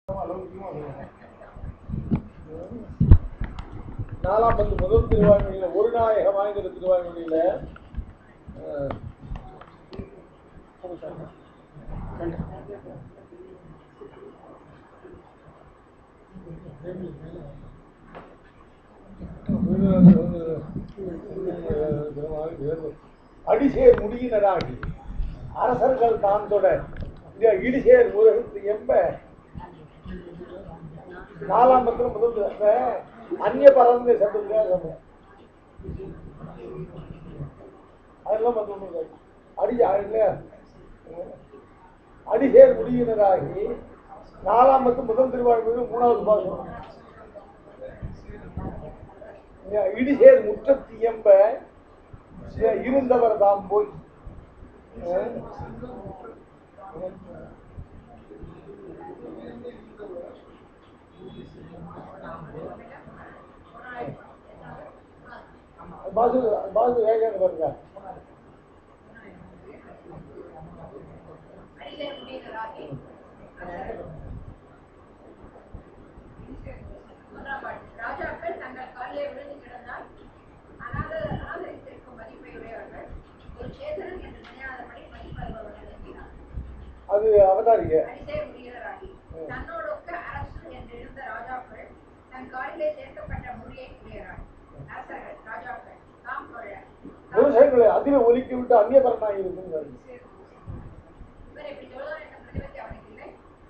நாலாம் பத்து முதல் திருவாய்மொழியில ஒரு நாயகம் வாய்ந்த திருவாய்மொழியில அஹ், அடிசேர் முடியினராகி அரசர்கள் தான் தொடர் இந்த இடிசேர் முருகத்து எம்ப நாலாம் பத்திரம் முதல் அந்த அந்நிய பறந்து சட்டத்துக்காக சொல்றேன் அதெல்லாம் வந்து ஒண்ணும் இல்லை. அடி இல்லையா அடிசேர் முடியினராகி நாலாம் பத்து முதல் திருவாழ்வு மூணாவது பாகம் இடிசேர் முற்றத்து எம்ப இருந்தவர் தாம் போய் அஹ், பாசு பாசு ஏகாங்க பாருங்க அடிசேர் முடியினராகி மூன்றாம் பாட்டு. ராஜாக்கள் தங்கள் காலிலே விழுந்து கிடந்தால் அனாத அனாதரித்திருக்கும் மதிப்பை உடையவர்கள் ஒரு சேதனன் என்று நினையாதபடி மதிப்பருபவர்கள் என்கிறார் அது அவதாரிங்க அடிசேர் முடியினராகி தன்னோடொக்க அரசு என்றிருந்த ராஜாக்கள் தன் காலிலே சேர்க்கப்பட்ட முடியை உடையரார் அரசர்கள் ராஜாக்கள் தாம் தொழ விவசாயிகளை அதில ஒலிக்கி விட்டு அந்நிய பரனாகி இருக்குங்கிறாரு இவர் இப்படி சொல்வதால் என்ற பிரதிபத்தி அவனுக்கு இல்லை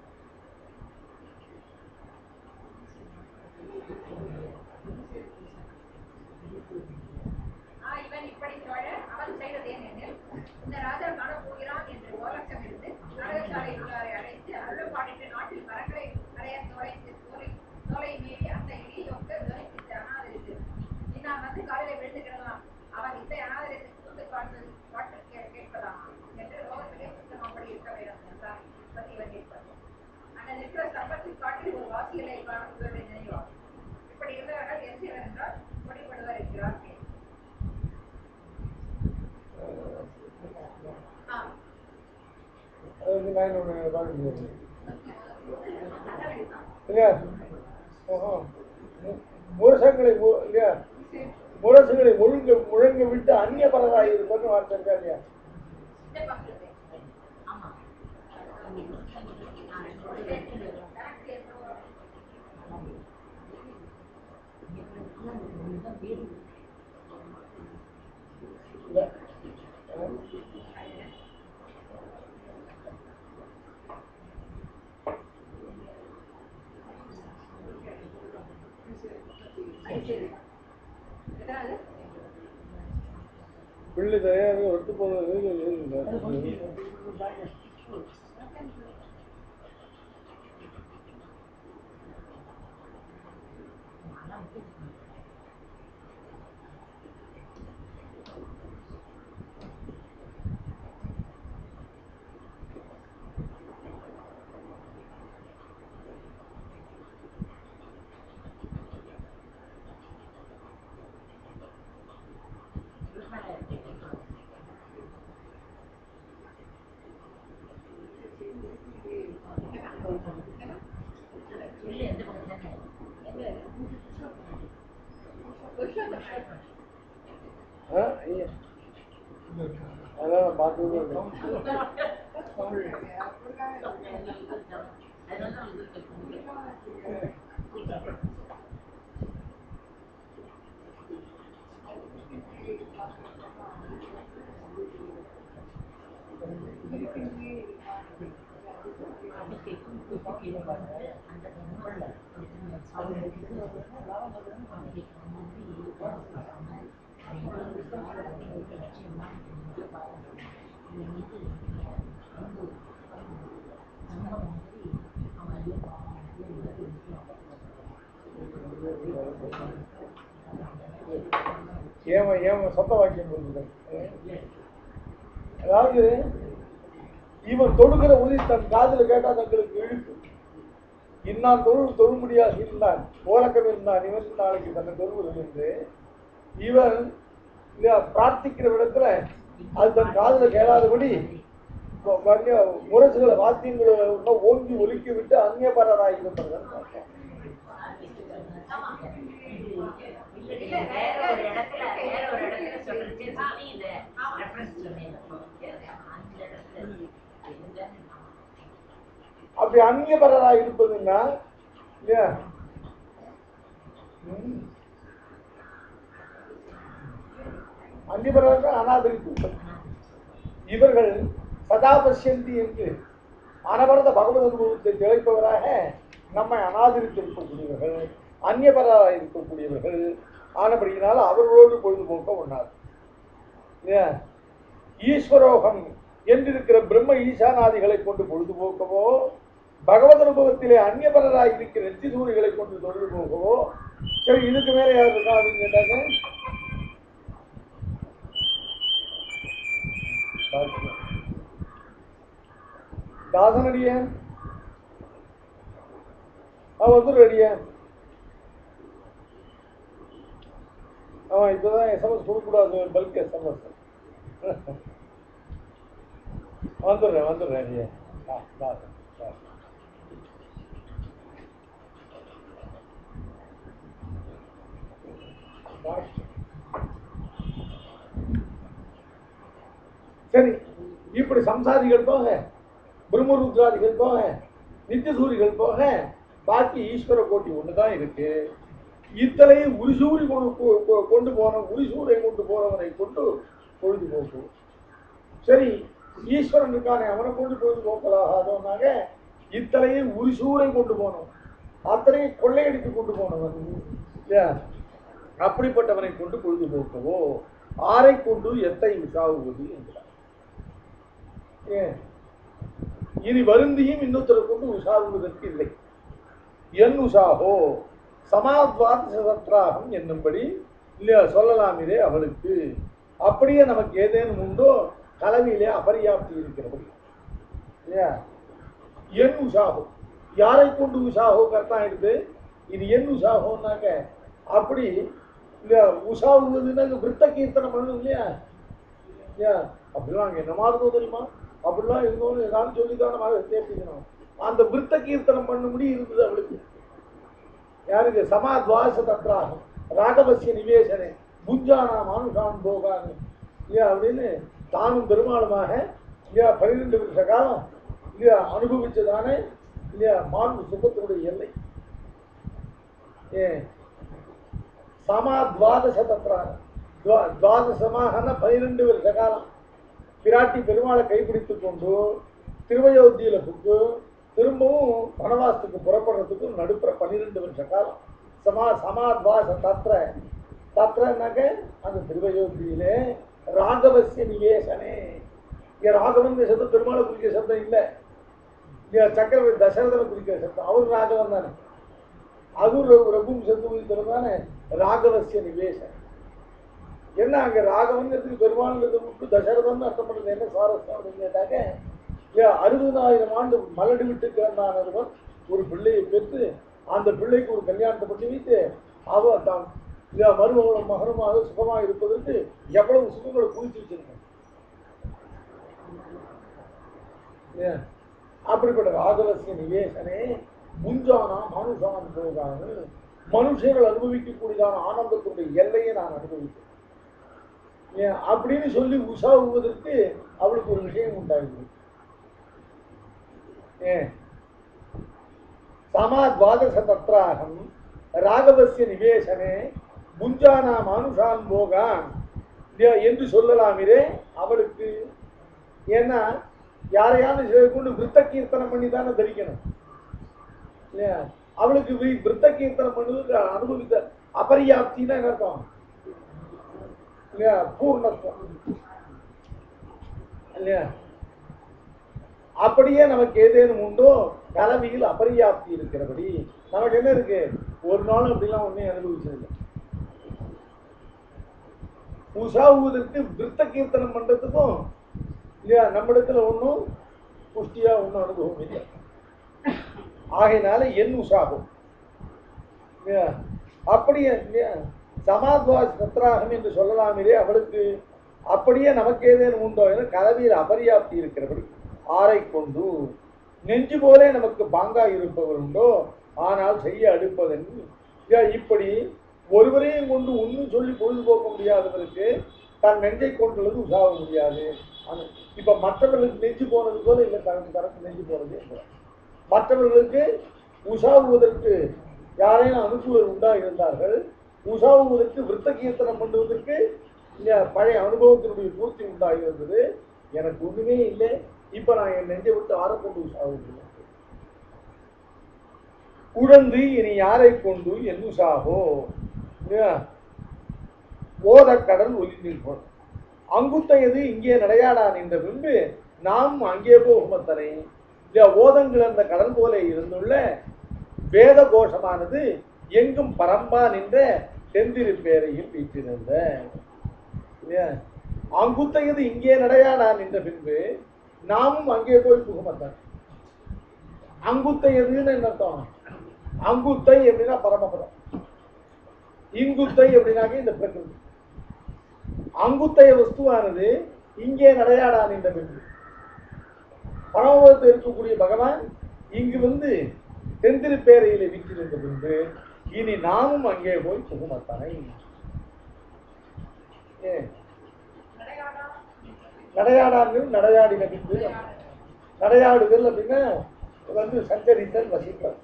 ஆ, இவன் இப்படி தொழ அவன் செய்தது ஏனெனில் இந்த ராஜா காணப் போகிறான் என்று கோலக்கம் இருந்து நாடகசாலை உள்ளாரை அழைத்து அருள் பாடிட்டு நாட்டில் மரங்களை அடைய தொலைத்து தோலை தோலை மீறி அந்த இடியொக்க விவரித்து அனாதரித்து நான் வந்து காலையில விழுந்து கிடலாம் அவன் இசை அனாதரித்து கூந்து காட்டுவது பாட்டு கே- கேட்பதாம் என்று லோகத்திலே சுத்தமாம்படி இருக்க வேண்டும் என்றார் பத்தி இவன் கேட்பது அந்த நிற்கிற சம்பத்தில் காட்டில் ஒரு வாசிகளை காணும் இவருடைய நினைவாகும் இப்படி இருந்தவர்கள் என் செய்வர் என்றால் முடிப்படுவர் என்கிறார் மேல். ஆ அது வந்து நான் ஒன்று பார்க்க முடியாது அதான் இதுதான். இல்லையா ஓஹோ. மு- முரசங்களை மு- இல்லையா முரசுகளை முழுங்க முழங்க விட்டு அந்நிய பரவாய் இருப்பதுன்னு வார்த்தை இருக்கா இல்லையா இந்த பக்கத்து. ஆமா. கணக்கு எவ்வளவு? இல்ல எத்தனாவது? பிள்ளை தயாராக ஒட்டு போகிறது புருஷோத்தமன். ஆ ஐயா அதெல்லாம் நான் பார்த்ததே இல்லை ஏம ஏம சொந்த வாக்கியம் சொல்லுங்கள் அதாவது இவன் தொடுகிற உதி தன் காதுல கேட்டா தங்களுக்கு இழுக்கும் இன்னான் தொழில் தொழுமுடியாக இருந்தான் ஓலக்கம் இருந்தான் இவன் நாளைக்கு தன்னை தொழுவது என்று இவன் இல்லையா பிரார்த்திக்கிற விடத்துல அது தன் காதுல கேளாதபடி வ- வன்னிய முரசுகளை வாத்தியங்களை இன்னும் ஓங்கி ஒலிக்கி விட்டு அந்நியபரராக இருப்பதுதான் பார்த்தோம். இல்ல, வேற ஒரு இடத்துல வேற ஒரு இடத்துல சொல்றது சாமி இந்த ரெஃபரன்ஸ் சொன்னேன் அந்த இடத்துல எங்க அப்படி அந்நியபரராக இருப்பதுன்னா இல்லையா ம். அந்நியபரராக அனாதரிப்பு இவர்கள் சதா பஷ்யந்தி என்று அனவரத பகவத் அனுபவத்தை திளைப்பவராக நம்மை அனாதரித்திருக்கக்கூடியவர்கள் அந்நியபராக இருக்கக்கூடியவர்கள் ஆனபடியினால் அவர்களோடு பொழுதுபோக்க ஒண்ணாது இல்லையா? ஈஸ்வரோகம் என்றிருக்கிற பிரம்ம ஈசானாதிகளை கொண்டு பொழுதுபோக்கவோ பகவத் அனுபவத்திலே அந்நியபரராக இருக்கிற நெத்தி சூரிகளை கொண்டு தொழில் போகவோ சரி இதுக்கு மேல யார் இருக்கா அப்படின்னு கேட்டாங்க தாசனடிய அவன் வந்து ரெடியா அவன் இப்பதான் எஸ்எம்எஸ் கொடுக்கக்கூடாது பல்க் எஸ்எம்எஸ் வந்துடுறேன் வந்துடுறேன் ஐயா ஆ, தாசன், தாசன். சரி இப்படி சம்சாரிகள் போக பிரம்மருத்ராதிகள் போக நித்தியசூரிகள் போக பாக்கி ஈஸ்வர கோட்டி ஒன்று தான் இருக்கு இத்தனையும் உரிசூரி கொண்டு போ- போ- கொண்டு போன உரிசூரை கொண்டு போறவனை கொண்டு பொழுது போக்கும் சரி ஈஸ்வரன் இருக்கானே அவனை கொண்டு பொழுது போக்கலாகாதவனாக இத்தனையும் உரிசூரை கொண்டு போனோம் அத்தனையும் கொள்ளையடித்து கொண்டு போனவன் இல்லையா அப்படிப்பட்டவனை கொண்டு பொழுது போக்கவோ ஆரை கொண்டு எத்தை உசாவுவது என்கிறார் ஏன் இனி வருந்தியும் இன்னொருத்தரை கொண்டு உசாவுவதற்கு இல்லை என் உசாகோ சமாத்வாத்ராகம் என்னும்படி இல்லையா சொல்லலாமிரே அவளுக்கு அப்படியே நமக்கு ஏதேனும் உண்டோ கலவியிலே அபரியாப்தி இருக்கிறபடி இல்லையா என் உஷாகோ யாரை கொண்டு உஷாகோ கரெக்டாக எடுத்து இது என் உஷாகோன்னாக்க அப்படி இல்லையா உஷாவுவதுன்னாக்க விருத்த கீர்த்தனம் பண்ணணும் இல்லையா இல்லையா அப்படிலாம் அங்கே என்ன மாதிரி தெரியுமா அப்படிலாம் இருந்தோம்னு ஏதாவது சொல்லி தான் நம்ம தேர்த்திக்கணும் அந்த விருத்த கீர்த்தனம் பண்ணும்படி இருந்தது அவளுக்கு யாருக்கு சமாத்வாச தத்ராகம் ராகவசிய நிவேசனே புஞ்சானா மானுஷான் போகான்னு இல்லையா அப்படின்னு தானும் பெருமாளுமாக இல்லையா பன்னிரெண்டு வருஷ காலம் இல்லையா அனுபவிச்சதானே இல்லையா மாண்பு சுகத்தினுடைய எல்லை ஏன் சமா துவாதச தத்ராகம் துவா- துவாதசமாகனா பன்னிரெண்டு வருஷ காலம் பிராட்டி பெருமாளை கைப்பிடித்து கொண்டு திருவயோத்தியில புக்கு திரும்பவும் வனவாசத்துக்கு புறப்படுறதுக்கு நடுப்புற பன்னிரெண்டு வருஷ காலம் சமா சமாத்வாச தத்ர தத்ரனாக்க அந்த திருவயோத்தியிலே ராகவசிய நிவேசனே இங்க ராகவன் சப்தம் பெருமாளை குறிக்கிற சப்தம் இல்லை இங்க சக்கரவர்த்தி தசரதனை குறிக்கிற சப்தம் அவர் ராகவன் தானே அவர் ரகும் சத்துவத்தில் தானே ராகவசிய நிவேசன் என்ன அங்க ராகவங்கிறதுக்கு பெருமாள்ங்கிறது விட்டு தசரதன் அர்த்தம் பண்ணுறது என்ன சுவாரஸ்யம் அப்படின்னு கேட்டாக்க ஏன் அறுபதாயிரம் ஆண்டு மலடி விட்டு பிறந்தான் ஒருவன் ஒரு பிள்ளையை பெற்று அந்த பிள்ளைக்கு ஒரு கல்யாணத்தை பண்ணி வைத்து அவ தான் இல்ல மருமகளும் மகனுமாக சுகமாக இருப்பதற்கு எவ்வளவு சுகங்களை குவித்து வச்சிருக்கேன் ஏன்? அப்படிப்பட்ட ராகவசிய நிவேசனே முஞ்சானா மனுஷான் போகாது மனுஷர்கள் அனுபவிக்கக்கூடியதான ஆனந்தத்துடைய எல்லையை நான் அனுபவித்தேன் ஏன் அப்படின்னு சொல்லி உஷாவுவதற்கு அவளுக்கு ஒரு விஷயம் உண்டாகுது ஏன் சமா துவாதச தத்ராகம் ராகவசிய நிவேசனே புஞ்சானா மானுஷான் போகான் இல்லையா என்று சொல்லலாமிரே அவளுக்கு ஏன்னா யாரையாவது சிலரை கொண்டு விருத்த கீர்த்தனம் பண்ணி தானே தரிக்கணும் இல்லையா அவளுக்கு வி- விருத்த கீர்த்தனம் பண்ணுவதற்கு அனுபவித்த அபரியாப்தின்னா என்ன அர்த்தம் இல்லையா பூர்ணத்துவம் இல்லையா அப்படியே நமக்கு ஏதேனும் உண்டோ கலவியில் அபரியாப்தி இருக்கிறபடி நமக்கு என்ன இருக்கு ஒரு நாளும் அப்படிலாம் ஒன்றையும் அனுபவிச்சதில்லை உஷாவுவதற்கு விருத்த கீர்த்தனம் பண்றதுக்கும் இல்லையா நம்மிடத்துல ஒன்றும் புஷ்டியா ஒன்றும் அனுபவம் இல்லை ஆகையினால என் உஷாகும் இல்லையா அப்படியே இல்லையா சமாத்வாஸ் சத்ராகம் என்று சொல்லலாமிலே அவளுக்கு அப்படியே நமக்கு ஏதேனும் உண்டோ என கலவியில் அபரியாப்தி இருக்கிறபடி ஆரை கொண்டு நெஞ்சு போலே நமக்கு பாங்கா இருப்பவர் உண்டோ ஆனால் செய்ய அடுப்பதென்று ஐயா, இப்படி ஒருவரையும் கொண்டு ஒன்றும் சொல்லி பொழுதுபோக்க முடியாதவருக்கு தன் நெஞ்சை கொண்டுள்ளது உசாவ முடியாது அந்த- இப்ப மற்றவர்களுக்கு நெஞ்சு போனது போல இல்லை தனக்கு தனக்கு நெஞ்சு போனது இல்லை. மற்றவர்களுக்கு உசாவுவதற்கு யாரையும் அனுப்புவது உண்டா இருந்தார்கள் உசாவுவதற்கு விருத்த கீர்த்தனம் பண்ணுவதற்கு இந்த பழைய அனுபவத்தினுடைய பூர்த்தி உண்டாகி இருந்தது எனக்கு ஒண்ணுமே இல்லை இப்ப நான் என் நெஞ்சை விட்டு ஆரக்கொண்டு உசாவுகிறேன் உழந்து இனி யாரை கொண்டு என் உசாகோ இல்லையா? ஓதக் கடல் ஒலிந்திருப்போம் அங்குத்தையது இங்கே நடையாடா நின்ற பின்பு நாம் அங்கே போகுமத்தனை இல்லையா ஓதங்கிழந்த கடல் போல இருந்துள்ள வேத கோஷமானது எங்கும் பரம்பா நின்ற தெந்திருப்பேரையில் வீற்றிருந்த இல்லையா அங்குத்தையது இங்கே நடையாடா நின்ற பின்பு நாமும் அங்கே போய் புகுமத்தான் அங்குத்தையதுன்னு என்ன அர்த்தம் அங்குத்தை அப்படின்னா பரமபதம் இங்குத்தை அப்படின்னாக்க இந்த பிரகிருதி அங்குத்தைய வஸ்துவானது இங்கே நடையாடா நின்ற பின்பு பரமபதத்தில் இருக்கக்கூடிய பகவான் இங்கு வந்து தெந்திருப்பேரையில வீற்றிருந்த பின்பு இனி நாமும் அங்கே போய் புகுமத்தானை ஏ நடையாடா நடையாடார்கள் நடையாடின பின்பு நடையாடுதல் அப்படின்னா வந்து சஞ்சரித்தல் வசித்தல்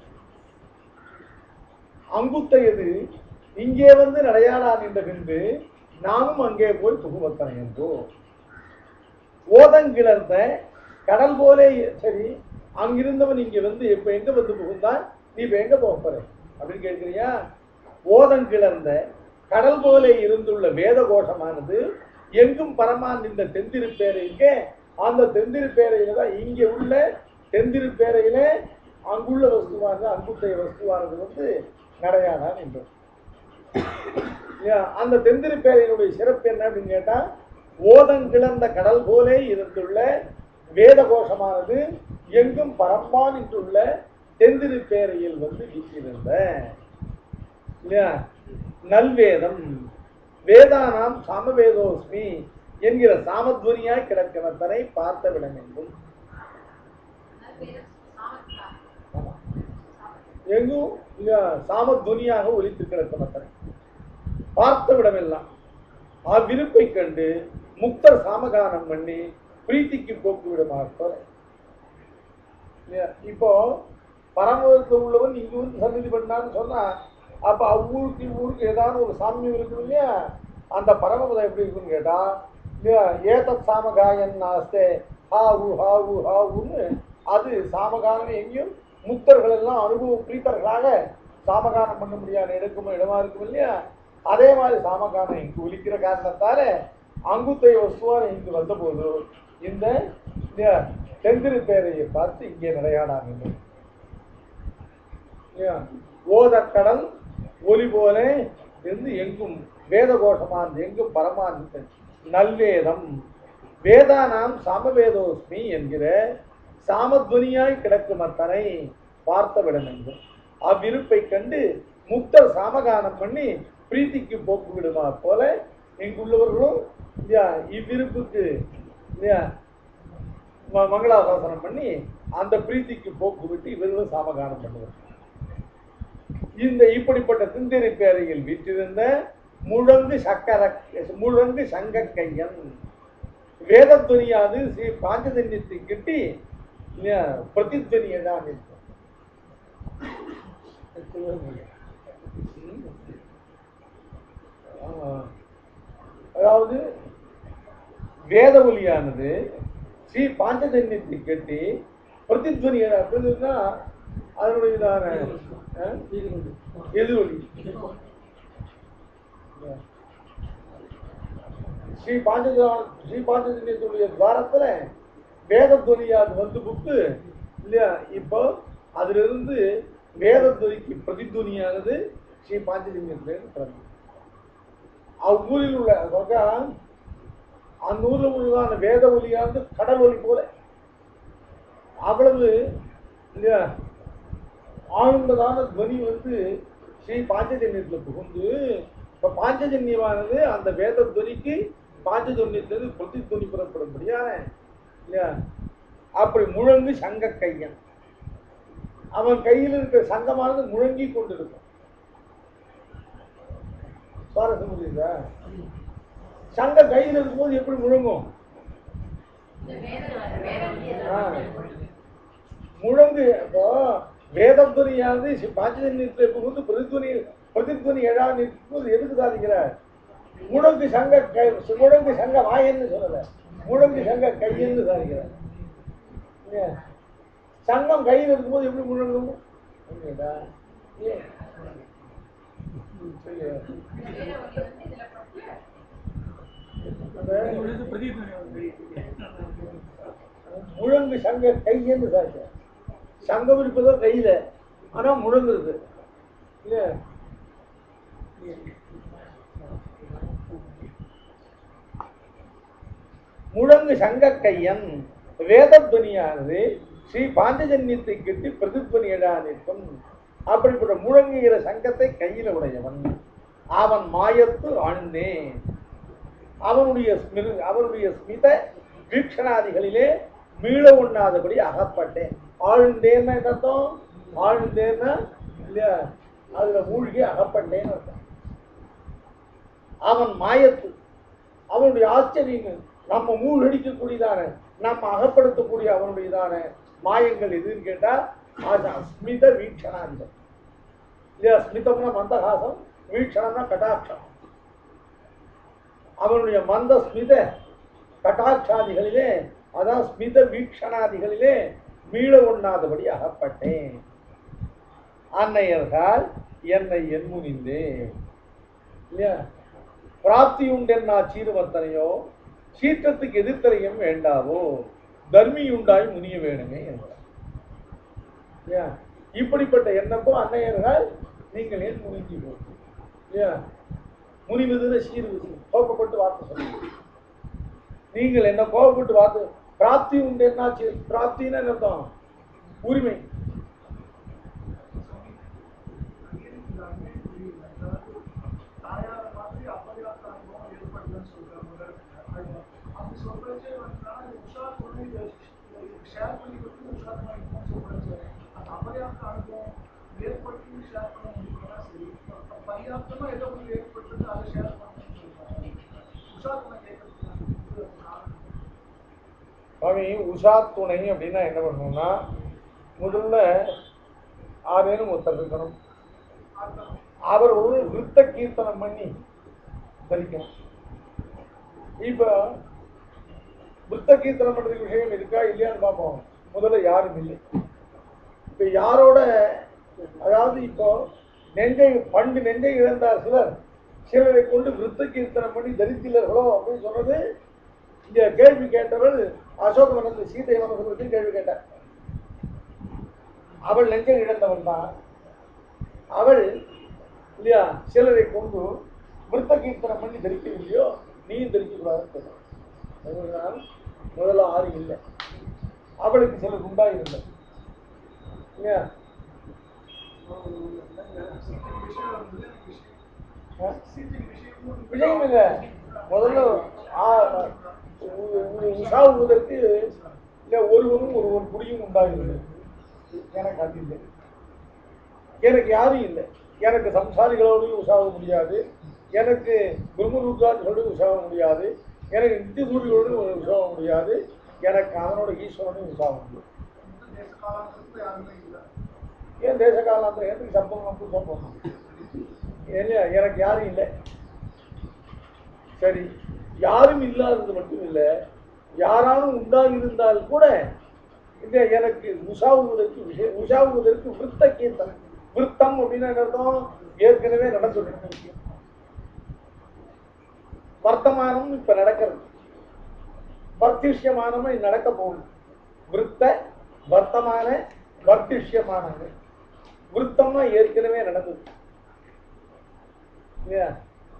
அங்குத்தையது இங்கே வந்து நடையாடா நின்ற பின்பு நாமும் அங்கே போய் புகுவத்தனை என்றோ ஓதங்கிழந்த கடல் போலே சரி அங்கிருந்தவன் இங்க வந்து இப்ப எங்க வந்து புகுந்தான் நீ இப்ப எங்க போக போற அப்படின்னு கேட்கிறியா ஓதங்கிழந்த கடல் போலே இருந்துள்ள வேத கோஷமானது எங்கும் பரமான் இந்த தெந்திருப்பேரையில அந்த தெந்திருப்பேரையில தான் இங்க உள்ள தெந்திருப்பேரையில அங்குள்ள வஸ்துவானது அங்குத்தைய வஸ்துவானது வந்து நடையாடான் என்றோம் இல்லையா? அந்த தெந்திருப்பேரையினுடைய சிறப்பு என்ன அப்படின்னு கேட்டா ஓதங்கிழந்த கடல் போலே இருந்துள்ள வேத கோஷமானது எங்கும் பரம்பான் என்றுள்ள தெந்திருப்பேரையில் வந்து வீற்றிருந்த இல்லையா நல்வேதம் வேதானாம் சாமவேதோஸ்மி என்கிற சாமத்வனியாய் கிடக்கிறதனை பார்த்த விடம் என்றும் நல்வேதம் சாமத்தா ஆமா. எங்கும் இங்க சாமத்வனியாக ஒலித்து கிடக்கிறதனை பார்த்த விடமெல்லாம் அவ்விருப்பை கண்டு முக்தர் சாமகானம் பண்ணி பிரீத்திக்கு போக்கு விடமாக இப்போ பரமத்தில் உள்ளவன் இங்க வந்து சந்நிதி பண்ணான்னு சொன்னா அப்ப அவ்வூருக்கு ஊருக்கு ஏதாவது ஒரு சாமியம் இருக்கும் இல்லையா அந்த பரமபதம் எப்படி இருக்குன்னு கேட்டா இல்லையா ஏதத் சாமகாயன் நாஸ்தே ஹா உ ஹா உ ஹா உன்னு அது சாமகானம் எங்கேயும் முக்தர்கள் எல்லாம் அனுபவ பிரீத்தர்களாக சாமகானம் பண்ண முடியாத எடுக்கும் இடமா இருக்கும் இல்லையா அதே மாதிரி சாமகானம் இங்கு ஒலிக்கிற காரணத்தால அங்குத்தை வஸ்துவான இங்கு வந்தபோது இந்த இல்லையா தெந்திரு பேரையை பார்த்து இங்கே நடையாடாங்க இல்லையா? ஓதக்கடல் ஒலி போல இருந்து எங்கும் வேத கோஷமான் எங்கும் பரமான் நல்வேதம் வேதானாம் சாமவேதோஸ்மி என்கிற சாமத்வனியாய் கிடக்கும் அத்தனை பார்த்தவிடம் என்றும் அவ்விருப்பை கண்டு முக்தர் சாமகானம் பண்ணி பிரீத்திக்கு போக்கு விடுமா போல இங்குள்ளவர்களும் இல்லையா இவ்விருப்புக்கு இல்லையா ம- மங்களாசாசனம் பண்ணி அந்த பிரீத்திக்கு போக்கு விட்டு இவர்களும் சாமகானம் பண்ணுவார் இந்த இப்படிப்பட்ட சிந்தனை பேரையில் வீற்றிருந்த முழங்கு சக்கர முழங்கு சங்க கையன் வேதத்துவனியாது ஸ்ரீ பாஞ்சஜன்யத்தை கிட்டி இல்லையா, பிரதித்வனியை தான் இருக்கும் ஆமா. அதாவது வேத ஒலியானது ஸ்ரீ பாஞ்சஜன்யத்தை கட்டி பிரதித்வனி அப்படின்னா அதனுடைய இதான ஆ? எதிரொலி ஸ்ரீ பாஞ்சஜ ஸ்ரீ பாஞ்சஜன்யத்துடைய துவாரத்துல வேதத்வனி அது வந்து புக்கு இல்லையா இப்போ அதுல இருந்து வேதத்வனிக்கு பிரதித்வனியானது ஸ்ரீ பாஞ்சஜன்யத்திலிருந்து பிறந்தது அவ்வூரில் உள்ள அதாவது அந்த ஊரில் உள்ளதான வேத ஒலியானது கடல் ஒலி போல அவ்வளவு இல்லையா ஆழ்ந்ததான துவனி வந்து ஸ்ரீ பாஞ்சஜன்யத்தில் புகுந்து இப்போ பாஞ்சஜன்யமானது அந்த வேத துவனிக்கு பாஞ்சஜன்யத்திலிருந்து பிரதி துவனி புறப்படும்படியான இல்லையா அப்படி முழங்கு சங்க கையன் அவன் கையில் இருக்கிற சங்கமானது முழங்கி கொண்டிருக்கும் சுவாரஸ்யம் புரியுதா சங்க கையில் இருக்கும்போது எப்படி முழங்கும் ஆ. முழங்கு அப்போ வேதத்துவனியானது பாஞ்சஜன்யத்தில் இருக்கும்போது பிரதித்துவனி பிரதித்துவனி எழா நிற்கும்போது எதுக்கு சாதிக்கிறார் முழங்கு சங்க கை முழங்கு சங்க வாயன்னு சொல்லல முழங்கு சங்க கையன்னு சாதிக்கிறார் இல்லையா? சங்கம் கையில் இருக்கும்போது எப்படி முழங்கும் புரியுதா? ஏன்? ம், சொல்லு. வேற ஒலி வந்து இதுல பட்டு அந்த முழங்கு சங்க கையன்னு சாதிக்கிறார் சங்கம் இருப்பதோ கையில ஆனா முழங்குறது இல்லையா முழங்கு சங்க கையன் வேதத்வனியானது ஸ்ரீ பாஞ்சஜன்யத்தை கெட்டி பிரதித்வனியடா நிற்கும் அப்படிப்பட்ட முழங்குகிற சங்கத்தை கையில உடையவன் அவன் மாயத்து ஆழ்ந்தே அவனுடைய ஸ்மிரு- அவனுடைய ஸ்மித வீக்ஷணாதிகளிலே மீள உண்ணாதபடி அகப்பட்டேன் ஆழ்ந்தேன்னா என்ன அர்த்தம் ஆழ்ந்தேன்னா இல்லையா அதுல மூழ்கி அகப்பட்டேன்னு அர்த்தம் அவன் மாயத்து அவனுடைய ஆச்சரியங்கள் நம்ம மூழ்கடிக்கக்கூடியதான நம்ம அகப்படுத்தக்கூடிய அவனுடையதான மாயங்கள் எதுன்னு கேட்டா ஆசா ஸ்மித வீக்ஷணாதிகள் இல்லையா ஸ்மிதம்னா மந்தஹாசம் வீக்ஷணம்னா கட்டாட்சம் அவனுடைய மந்த ஸ்மித கட்டாட்சாதிகளிலே அதான் ஸ்மித வீக்ஷணாதிகளிலே மீள உண்ணாதபடி அகப்பட்டேன் அன்னையர்கள் என்னை என்முனிந்தே இல்லையா பிராப்தி உண்டென்னா சீர்வர்த்தனையோ சீற்றத்துக்கு எதிர்த்தரையும் வேண்டாவோ தர்மியுண்டாய் முனிய வேணுமே என்றார் இல்லையா இப்படிப்பட்ட எண்ணப்போ அன்னையர்கள் நீங்கள் ஏன் முனிஞ்சி போச்சு இல்லையா முனிவதுல சீர்வது கோபப்பட்டு வார்த்தை சொல்லுங்க நீங்கள் என்ன கோபப்பட்டு வார்த்தை பிராப்தி உண்டு என்னாச்சு பிராப்தின்னு என்ன அர்த்தம் உரிமை தாயார மாதிரி அப்பதிகாத்த அனுபவம் ஏற்படுதுன்னு சொல்றாங்க அப்படி சொல்றச்சே வந்து உஷா கொண்டு ஷேர் பண்ணி கொடுத்து உஷா பண்ணிக்கணும்னு சொல்றச்சு அந்த அப்பதிகாத்த அனுபவம் ஏற்பட்டு ஷேர் பண்ண முடியும்னா சரி பரியாப்தமா ஏதோ ஒன்று ஏற்பட்டு அதை ஷேர் பண்ணணும்னு சொல்றாங்க உஷா குணம் கேட்கறதுக்கு காரணம் சுவாமி உஷா துணை அப்படின்னா என்ன பண்ணணும்னா முதல்ல ஆரேனும் ஒருத்தர் இருக்கணும் அவர் ஒரு விருத்த கீர்த்தனம் பண்ணி தரிக்கணும் இப்ப விருத்த கீர்த்தனம் பண்றதுக்கு விஷயம் இருக்கா இல்லையான்னு பார்ப்போம் முதல்ல யாரும் இல்லை இப்ப யாரோட அதாவது இப்போ நெஞ்சை பண்டு நெஞ்சை இழந்தார் சிலர் சிலரை கொண்டு விருத்த கீர்த்தனம் பண்ணி தரித்திலர்களோ அப்படின்னு சொன்னது இங்க கேள்வி கேட்டவள் அசோக வனத்து சீதை வனத்தை பற்றி கேள்வி கேட்டார் அவள் நெஞ்சை இழந்தவள் தான் அவள் இல்லையா சிலரை கொண்டு விருத்த கீர்த்தனம் பண்ணி தரிக்கவில்லையோ நீயும் தரிக்க கூடாது முதல்ல ஆறு இல்லை அவளுக்கு சிலர் உண்டாயிருந்த இல்லையா சீத்தைக்கு விஷயம் இருந்தது எனக்கு விஷயம் ஆ? சீத்தைக்கு விஷயமும் விஷயம் இல்லை முதல்ல ஆ- உ- உ- உஷாவுவதற்கு இல்லை ஒருவனும் ஒருவன் குடியும் உண்டாகிறது எனக்கு அது இல்லை எனக்கு யாரும் இல்லை எனக்கு சம்சாரிகளோடையும் உஷாவ முடியாது எனக்கு பிரம்மருத்ராஜோடு உஷாவ முடியாது எனக்கு நித்தியசூரியோடு உஷாவ முடியாது எனக்கு அவனோட ஈஸ்வரனையும் உஷாவ முடியும் தேச காலத்துக்கு யாருமே இல்லை ஏன் தேச காலாந்திரம் எதுக்கு சம்பவம் நம்ம புதுசாக போகணும் இல்லையா எனக்கு யாரும் இல்லை சரி யாரும் இல்லாதது மட்டும் இல்லை யாராலும் உண்டாகியிருந்தால் கூட இந்த எனக்கு உஷாவுவதற்கு விஷயம் உஷாவுவதற்கு விருத்த கீர்த்தனம் விருத்தம் அப்படின்னு என்ன அர்த்தம் ஏற்கனவே நடந்துட்டு விஷயம் வர்த்தமானம் இப்ப நடக்கிறது வர்த்திஷ்யமானமா இது நடக்க போகுது விருத்த வர்த்தமான வர்த்திஷ்யமானது விருத்தம்னா ஏற்கனவே நடந்தது இல்லையா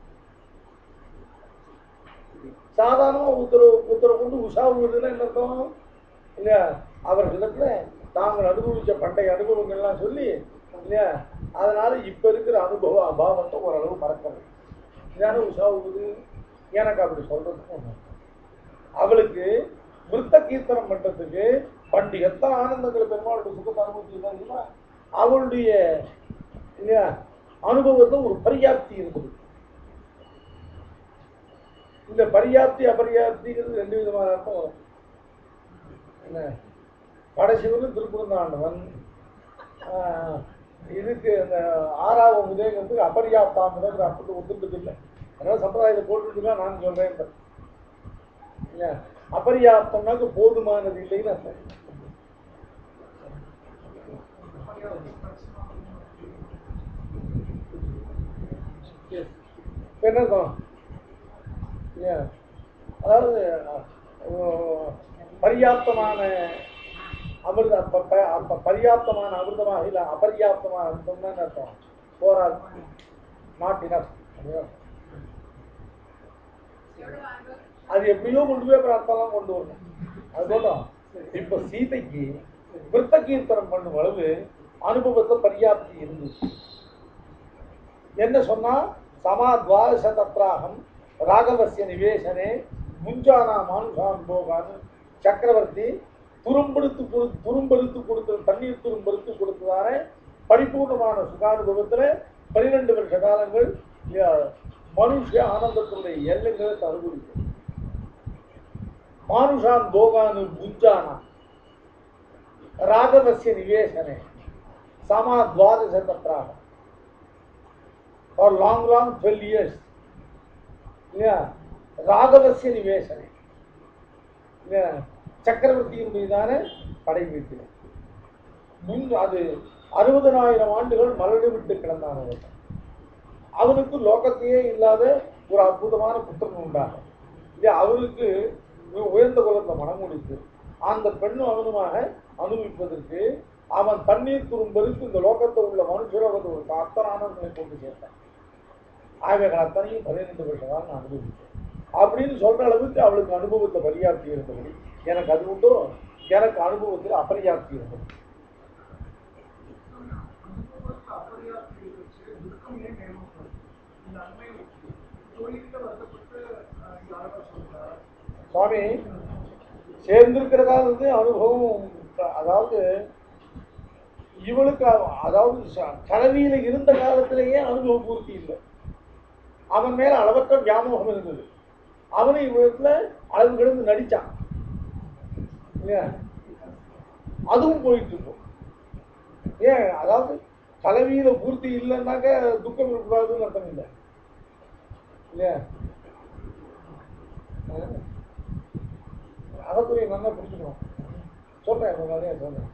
சாதாரணமா உத்தரவு உத்தரவு கொண்டு உஷாவுவதுன்னா என்ன அர்த்தம் இல்லையா அவர்களிடத்துல தாங்கள் அனுபவிச்ச பண்டைய அனுபவங்கள்லாம் சொல்லி இல்லையா அதனால இப்ப இருக்கிற அனுபவ அபாவத்தை ஓரளவு மறக்கிறது இதான உஷாவுவது எனக்கு அப்படி சொல்றதுக்கு ஒண்ணு இல்லை. அவளுக்கு விருத்த கீர்த்தனம் பண்றதுக்கு பண்டு எத்தனை ஆனந்தங்களை பெருமாளுடைய சுகத்தை அனுபவிச்சிருக்காங்கன்னா அவளுடைய இல்லையா அனுபவத்தில் ஒரு பரியாப்தி இருந்தது இந்த பரியாப்தி அபரியாப்திங்கிறது ரெண்டு விதமான அர்த்தம் வரும் என்ன படசிவன் திருக்குறந்தாண்டவன் ஆஹ், இதுக்கு அந்த ஆறாவது உதயங்கிறது அபரியாப்தாங்கிறது அப்படி ஒத்துட்டு இல்லை அதனால சம்பிரதாயத்தை போட்டுட்டு தான் நான் சொல்றேன் இப்ப. இல்லையா? அபரியாப்தம்னாக்க போதுமானது இல்லைன்னு அர்த்தம் இப்ப என்ன அர்த்தம் இல்லையா? அதாவது அஹ், பர்யாப்தமான அமிர்த ப- ப- அப்ப பர்யாப்தமான அமிர்தமாக இல்லை அபர்யாப்தமான அமிர்தம்னு அர்த்தம் போராது நாட் இனஃப் எவ்வளவு அனுபவம் அது எப்படியோ கொண்டு போய் அப்புறம் அர்த்தம்லாம் கொண்டு வரணும் அது போட்டோம் இப்ப சீதைக்கு விருத்த கீர்த்தனம் பண்ணும் அளவு அனுபவத்தை பர்யாப்தி இருந்துச்சு என்ன சொன்னா சமா துவாதச தத்ராகம் ராகவசிய நிவேசனே முஞ்சானா மானுஷான் போகான்னு சக்கரவர்த்தி துரும்பெடுத்து கொடு துரும்பெடுத்து கொடுத்த தண்ணீர் துரும்பெடுத்து கொடுத்ததான பரிபூர்ணமான சுகானுபவத்துல பன்னிரெண்டு வருஷ காலங்கள் ய- மனுஷ ஆனந்தத்தினுடைய எல்லைகளை அனுபவிக்கும் மானுஷான் போகானு புஞ்சானா ராகவசிய நிவேசனே சமா துவாதச தத்ராகம் for long, long 12 years. Yeah. ராகவசிய நிவேசனை Yeah. சக்கரவர்த்தியினுடையதான படை வீட்டில் முன் அது அறுபதனாயிரம் ஆண்டுகள் மலடு விட்டு கிடந்தான் அவன் அவனுக்கு லோகத்தையே இல்லாத ஒரு அற்புதமான புத்திரன் உண்டாகும் இல்லையா அவருக்கு மிக உயர்ந்த குலத்தை மனம் முடித்து அந்த பெண்ணும் அவனுமாக அனுபவிப்பதற்கு அவன் தண்ணீர் துரும்பெருக்கு இந்த லோகத்தில் உள்ள மனுஷரோகத்தை ஒரு அத்தனானவர்களை கொண்டு சேர்த்தான் ஆகைகள் அத்தனையும் பதினைந்து வருஷம் நான் அனுபவித்தேன் அப்படின்னு சொல்ற அளவுக்கு அவளுக்கு அனுபவத்தை பரியாப்தி இருந்தபடி எனக்கு அது உண்டோ எனக்கு அனுபவத்தில் அபரியாப்தி இருந்தது அனுபவத்தை அபரியாப்தி வச்சு துக்கம் ஏன் நேர்மப்படுது இந்த அண்மை தோழிகிட்ட வருத்தப்பட்டு அஹ், இங்க அழகா சொல்றார் சுவாமி சேர்ந்திருக்கிற காலத்து அனுபவம் அதாவது இவளுக்கு அவ- அதாவது ச- கலவியில இருந்த காலத்திலேயே அனுபவ பூர்த்தி இல்லை அவன் மேல அளவற்ற வியாமோகம் இருந்தது அவனும் இவளத்துல அளவு கிடந்து நடிச்சான் இல்லையா அதுவும் போயிட்டு இருக்கும் ஏன் அதாவது கலவியில பூர்த்தி இல்லைன்னாக்க துக்கம் இருக்கக்கூடாதுன்னு அர்த்தம் இல்லை இல்லையா ஆ. அகத்துறையை நல்லா புரிஞ்சுக்கணும் சொல்றேன் இந்த மாதிரியா சொல்றேன்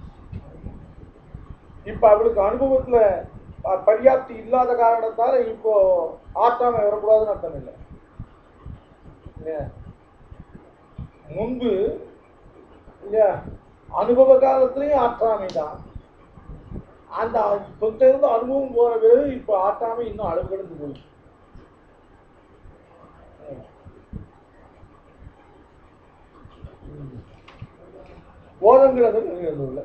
இப்ப அவளுக்கு அனுபவத்துல ப- பர்யாப்தி இல்லாத காரணத்தால இப்போ ஆற்றாம வரக்கூடாதுன்னு அர்த்தம் இல்லை இல்லையா முன்பு இல்லையா அனுபவ காலத்திலையும் ஆற்றாமை தான் அந்த கொஞ்ச இருந்து அனுபவம் போற பிறகு இப்போ ஆற்றாமை இன்னும் அளவு கிடந்து போயிடுச்சு ஓதங்கிறது இல்லை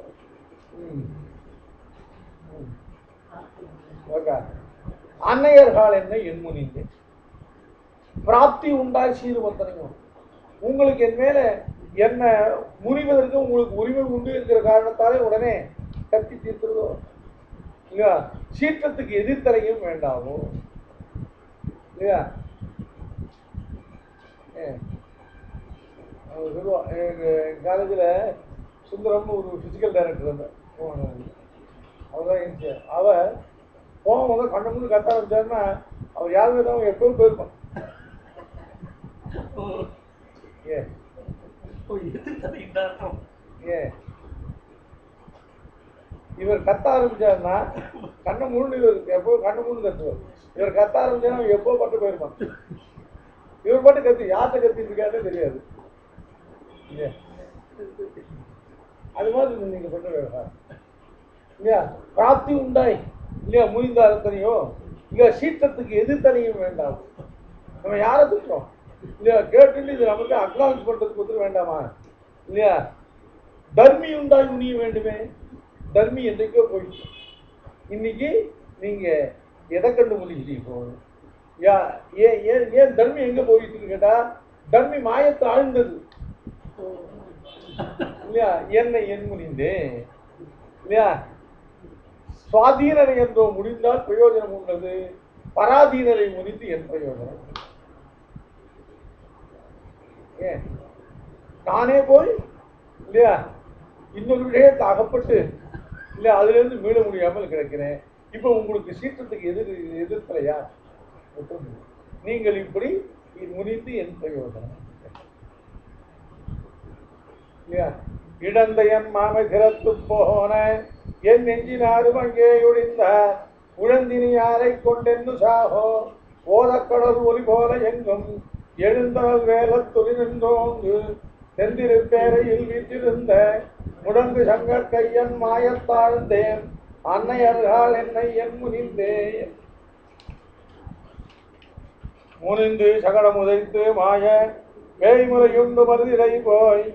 ஓகே அன்னையர்கள் என்ன என்முனிங்க பிராப்தி உண்டாய் சீர்வந்தனையும் உங்களுக்கு என் மேல என்ன முறிவதற்கு உங்களுக்கு உரிமை உண்டு என்கிற காரணத்தாலே உடனே கத்தி தீர்த்துறதோ இல்லையா சீற்றத்துக்கு எதிர்த்தலையும் வேண்டாமோ இல்லையா ஏ அவன் சொல்லுவான் எங்கள் காலேஜில் சுந்தரம்னு ஒரு ஃபிசிக்கல் டைரக்டர் இருந்தார் அவர் தான் இருந்துச்சு அவன் போன வந்து கண்ண முன்னு கத்த ஆரம்பிச்சாருன்னா அவர் யாருமே தான் அவன் எப்பவும் போயிருப்பான் ஏ ஏ இவர் கத்த ஆரம்பிச்சாருன்னா கண்ணை மூணு இவர் எப்போ கண்ணை மூணு கத்துவார் இவர் கத்த ஆரம்பிச்சாருன்னா அவன் எப்போ பட்டு போயிருப்பான் இவர் பாட்டு கத்தி யார்கிட்ட கத்திட்டு இருக்காருன்னு தெரியாது இல்லையா அது மாதிரி நீங்க பண்ற விவகாரம் இல்லையா பிராப்தி உண்டாய் இல்லையா முறிந்த அர்த்தனையோ இல்லையா சீற்றத்துக்கு எதிர்த்தனையும் வேண்டாம் நம்ம யாரை திட்டுறோம் இல்லையா கேட்டுட்டு இது நமக்கு அக்னாலஜ் பண்றதுக்கு ஒத்துக்க வேண்டாமா இல்லையா தர்மி உண்டாய் முனிய வேண்டுமே தர்மி என்றைக்கோ போயிடுச்சு இன்னைக்கு நீங்க எதை கண்டு முடிக்கிறீங்க யா ஏன் ஏன் ஏன் தர்மி எங்க போயிட்டு கேட்டா தர்மி மாயத்தை ஆழ்ந்தது இல்லையா என்னை என் முனிந்தே இல்லையா சுவாதீனரை என்றோ முடிந்தால் பிரயோஜனம் உள்ளது பராதீனரை முனிந்து என் பிரயோஜனம் ஏன் நானே போய் இல்லையா இன்னொரு விஷயத்தை அகப்பட்டு இல்லையா அதுல இருந்து மீள முடியாமல் கிடக்கிறேன் இப்போ உங்களுக்கு சீற்றத்துக்கு எதிர் எதிர்த்தலையா நீங்கள் இப்படி முனிந்து என் பிரயோஜனம் இல்லையா இடந்த என் மாமை திறத்து போன என் நெஞ்சினாரும் அங்கே ஒழிந்தார் உழந்தினி யாரை கொண்டென்னு சாகோ ஓதக்கடல் ஒலி போல எங்கும் எழுந்தவள் வேலத்துறி நின்றோங்கு செந்திருப்பேரையில் வீற்றிருந்த முடங்கு சங்கர் கையன் மாயத்தாழ்ந்தேன் அன்னையர்கள் என்னை என் முனிந்தேன் முனிந்து சகடம் உதைத்து மாய வேய்முறையுண்டு மருதிலை போய்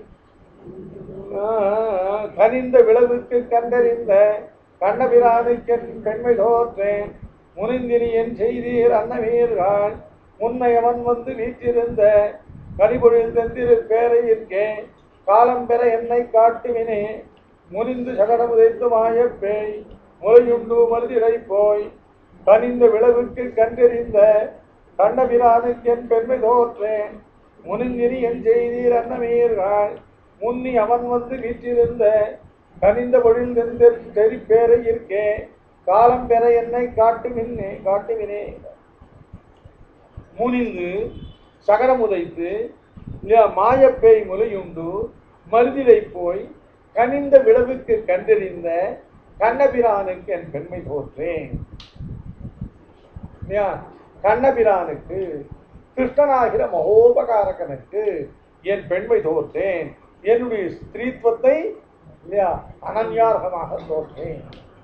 ஆஹ், கனிந்த விளைவுக்கு கண்டறிந்த கண்ணபிரானுக்கென் பெண்மை தோற்றேன் முனிந்தினி என் செய்தீர் அன்னவீர்கள் முன்னை அவன் வந்து வீற்றிருந்த கனிபொழில் தந்திரு பேரை இருக்கே காலம் பெற என்னை காட்டுவினே முனிந்து சகடம் உதைத்து மாய பேய் முறையுண்டு மருதிலை போய் கனிந்த விளைவுக்கு கண்டறிந்த கண்ணபிரானுக்கு என் பெருமை தோற்றேன் முனிந்தினி என் செய்தீர் அன்னமீர்கள் முன்னி அவன் வந்து வீற்றிருந்த கனிந்த பொழில் தெரி பேரை இருக்கே காலம் பெற என்னை காட்டுமின்னே காட்டுவினே முனிந்து சகரம் உதைத்து இல்லையா மாயப்பேய் முலையுண்டு மருதிலை போய் கனிந்த விளைவுக்கு கண்டறிந்த கண்ணபிரானுக்கு என் பெண்மை தோற்றேன் இல்லையா கண்ணபிரானுக்கு கிருஷ்ணனாகிற மகோபகாரகனுக்கு என் பெண்மை தோற்றேன் என்னுடைய ஸ்திரீத்துவத்தை இல்லையா அனன்யார்கமாக தோற்றேன்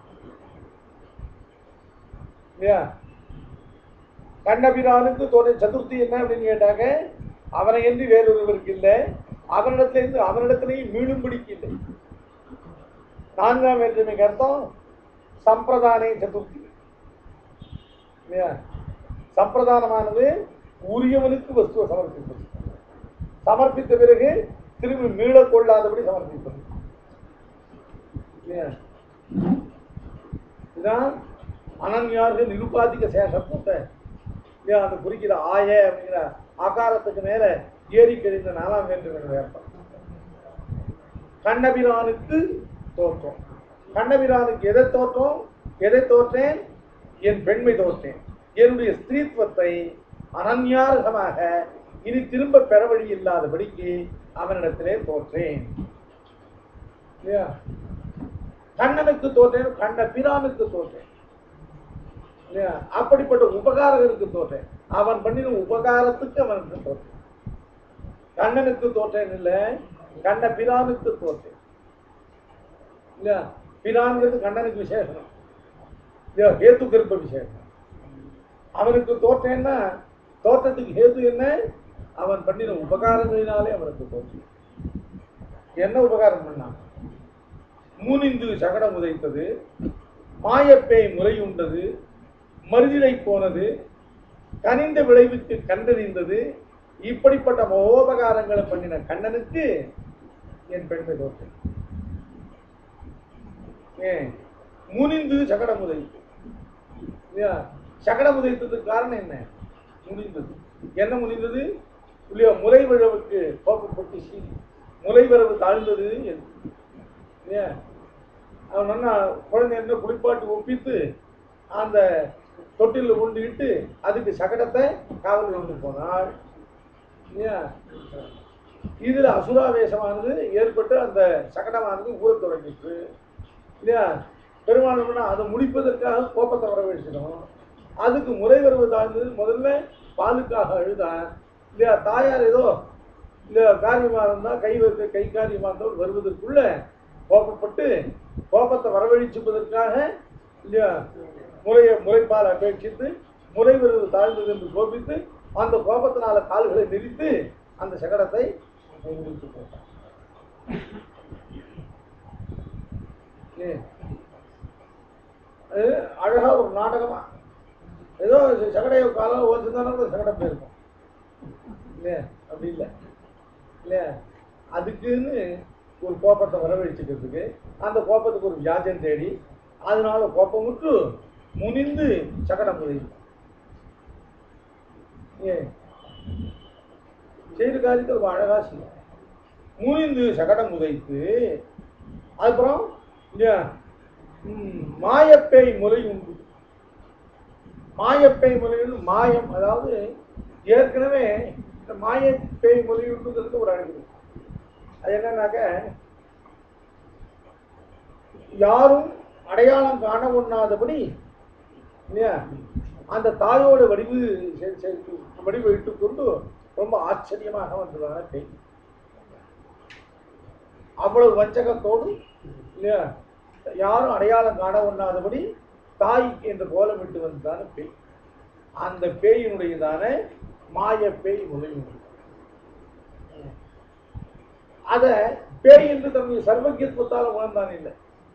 இல்லையா கண்ணபிரானுக்கு தோன்ற சதுர்த்தி என்ன அப்படின்னு கேட்டாங்க அவனை என்று வேறொருவருக்கு இல்லை அவனிடத்திலிருந்து அவனிடத்திலேயும் மீளும்படிக்கு இல்லை நான்காம் வேற்றுமைக்கு அர்த்தம் சம்பிரதானே சதுர்த்தி இல்லையா சம்பிரதானமானது உரியவனுக்கு வஸ்துவை சமர்ப்பிப்பது சமர்ப்பித்த பிறகு திரும்பி மீளக் கொள்ளாதபடி சமர்ப்பிப்பது இல்லையா இதுதான் அனன்யார்கள் நிருபாதிக சேஷத்துவத்தை இல்லையா அந்த குறிக்கிற ஆய அப்படிங்கிற ஆகாரத்துக்கு மேல ஏறி கழிந்த நாலாம் வேண்டுமென்ற அர்த்தம் கண்ணபிரானுக்கு தோற்றம் கண்ணபிரானுக்கு எதை தோற்றம் எதை தோற்றேன் என் பெண்மை தோற்றேன் என்னுடைய ஸ்திரீத்துவத்தை அனன்யார்கமாக இனி திரும்ப பெற வழி இல்லாதபடிக்கு அவனிடத்திலே தோற்றேன் இல்லையா கண்ணனுக்கு தோற்றேன் கண்ண பிரானுக்கு தோற்றேன் இல்லையா அப்படிப்பட்ட உபகாரகனுக்கு தோற்றேன் அவன் பண்ணின உபகாரத்துக்கு அவனுக்கு தோற்றேன் கண்ணனுக்கு தோற்றேன் இல்ல கண்ண பிரானுக்கு தோற்றேன் இல்லையா பிரான்கிறது கண்ணனுக்கு விசேஷம் இல்லையா ஹேத்து கருப்ப விசேஷம் அவனுக்கு தோற்றேன்னா தோற்றத்துக்கு ஹேது என்ன அவன் பண்ணின உபகாரங்களினாலே அவனுக்கு தோற்றம் என்ன உபகாரம் பண்ணான் மூனிந்து சகடம் உதைத்தது மாயப்பேய் முறையுண்டது மருதிலை போனது கனிந்த விளைவுக்கு கண்டறிந்தது இப்படிப்பட்ட மகோபகாரங்களை பண்ணின கண்ணனுக்கு என் பெண்மை தோற்றம் ஏன் முனிந்து சகடம் உதைத்து இல்லையா சகடம் உதைத்ததுக்கு காரணம் என்ன முடிந்தது என்ன முடிந்தது இல்லையா முலை விழவுக்கு கோப்பப்பட்டு சீறி முலை வரவு தாழ்ந்தது என்று. இல்லையா அவன் என்ன குழந்தை என்ன குளிப்பாட்டு ஒப்பித்து அந்த தொட்டில் கொண்டுகிட்டு அதுக்கு சகடத்தை காவல் கொண்டு போனாள் இல்லையா இதுல அசுராவேசமானது ஏற்பட்டு அந்த சகடமானது ஊறத் தொடங்கிட்டு இல்லையா பெருமாள் என்ன, அதை முடிப்பதற்காக கோபத்தை வரவழைச்சிடும் அதுக்கு முறை வருவது தாழ்ந்தது முதல்ல பாலுக்காக அழுதான் இல்லையா தாயார் ஏதோ இல்ல காரியமா இருந்தா கை வைக்க கை காரியமா இருந்தால் வருவதற்குள்ள கோபப்பட்டு கோபத்தை வரவழைச்சுப்பதற்காக இல்லையா முறையை முறைப்பால் அபேட்சித்து முறை வருவது தாழ்ந்தது என்று கோபித்து அந்த கோபத்தினால கால்களை நிறுத்து அந்த சகடத்தை முடித்து போட்டான் ஏன்? அது அழகா ஒரு நாடகமா ஏதோ சகடைய காலம் ஓச்சுதானே சகடம் போயிருக்கும் இல்லையா அப்படி இல்லை இல்லையா அதுக்குன்னு ஒரு கோபத்தை வரவழைச்சுக்கிறதுக்கு அந்த கோபத்துக்கு ஒரு வியாஜம் தேடி அதனால கோபம் விட்டு முனிந்து சகடம் புதையும் ஏன் செய்த காரியத்தை ரொம்ப அழகா செய்யும் முனிந்து சகடம் உதைத்து அப்புறம் இல்லையா ம், மாயப்பேய் முறை உண்டு மாயப்பேய் முறைன்னு மாயம் அதாவது ஏற்கனவே இந்த மாயப்பேய் முறை உண்டுங்கிறது ஒரு அழகு அது என்னன்னாக்க யாரும் அடையாளம் காண ஒண்ணாதபடி இல்லையா அந்த தாயோட வடிவு செ- செ- வடிவு இட்டுக்கொண்டு ரொம்ப ஆச்சரியமாக வந்ததான பேய் அவ்வளவு வஞ்சகத்தோடு இல்லையா யாரும் அடையாளம் காண ஒண்ணாதபடி தாய் என்று கோலமிட்டு வந்ததான பேய் அந்த பேயினுடையதான மாய பேய் முறையும் அத பேய் என்று தன்னுடைய சர்வக்கியத்துவத்தால் உணர்ந்தான் இல்லை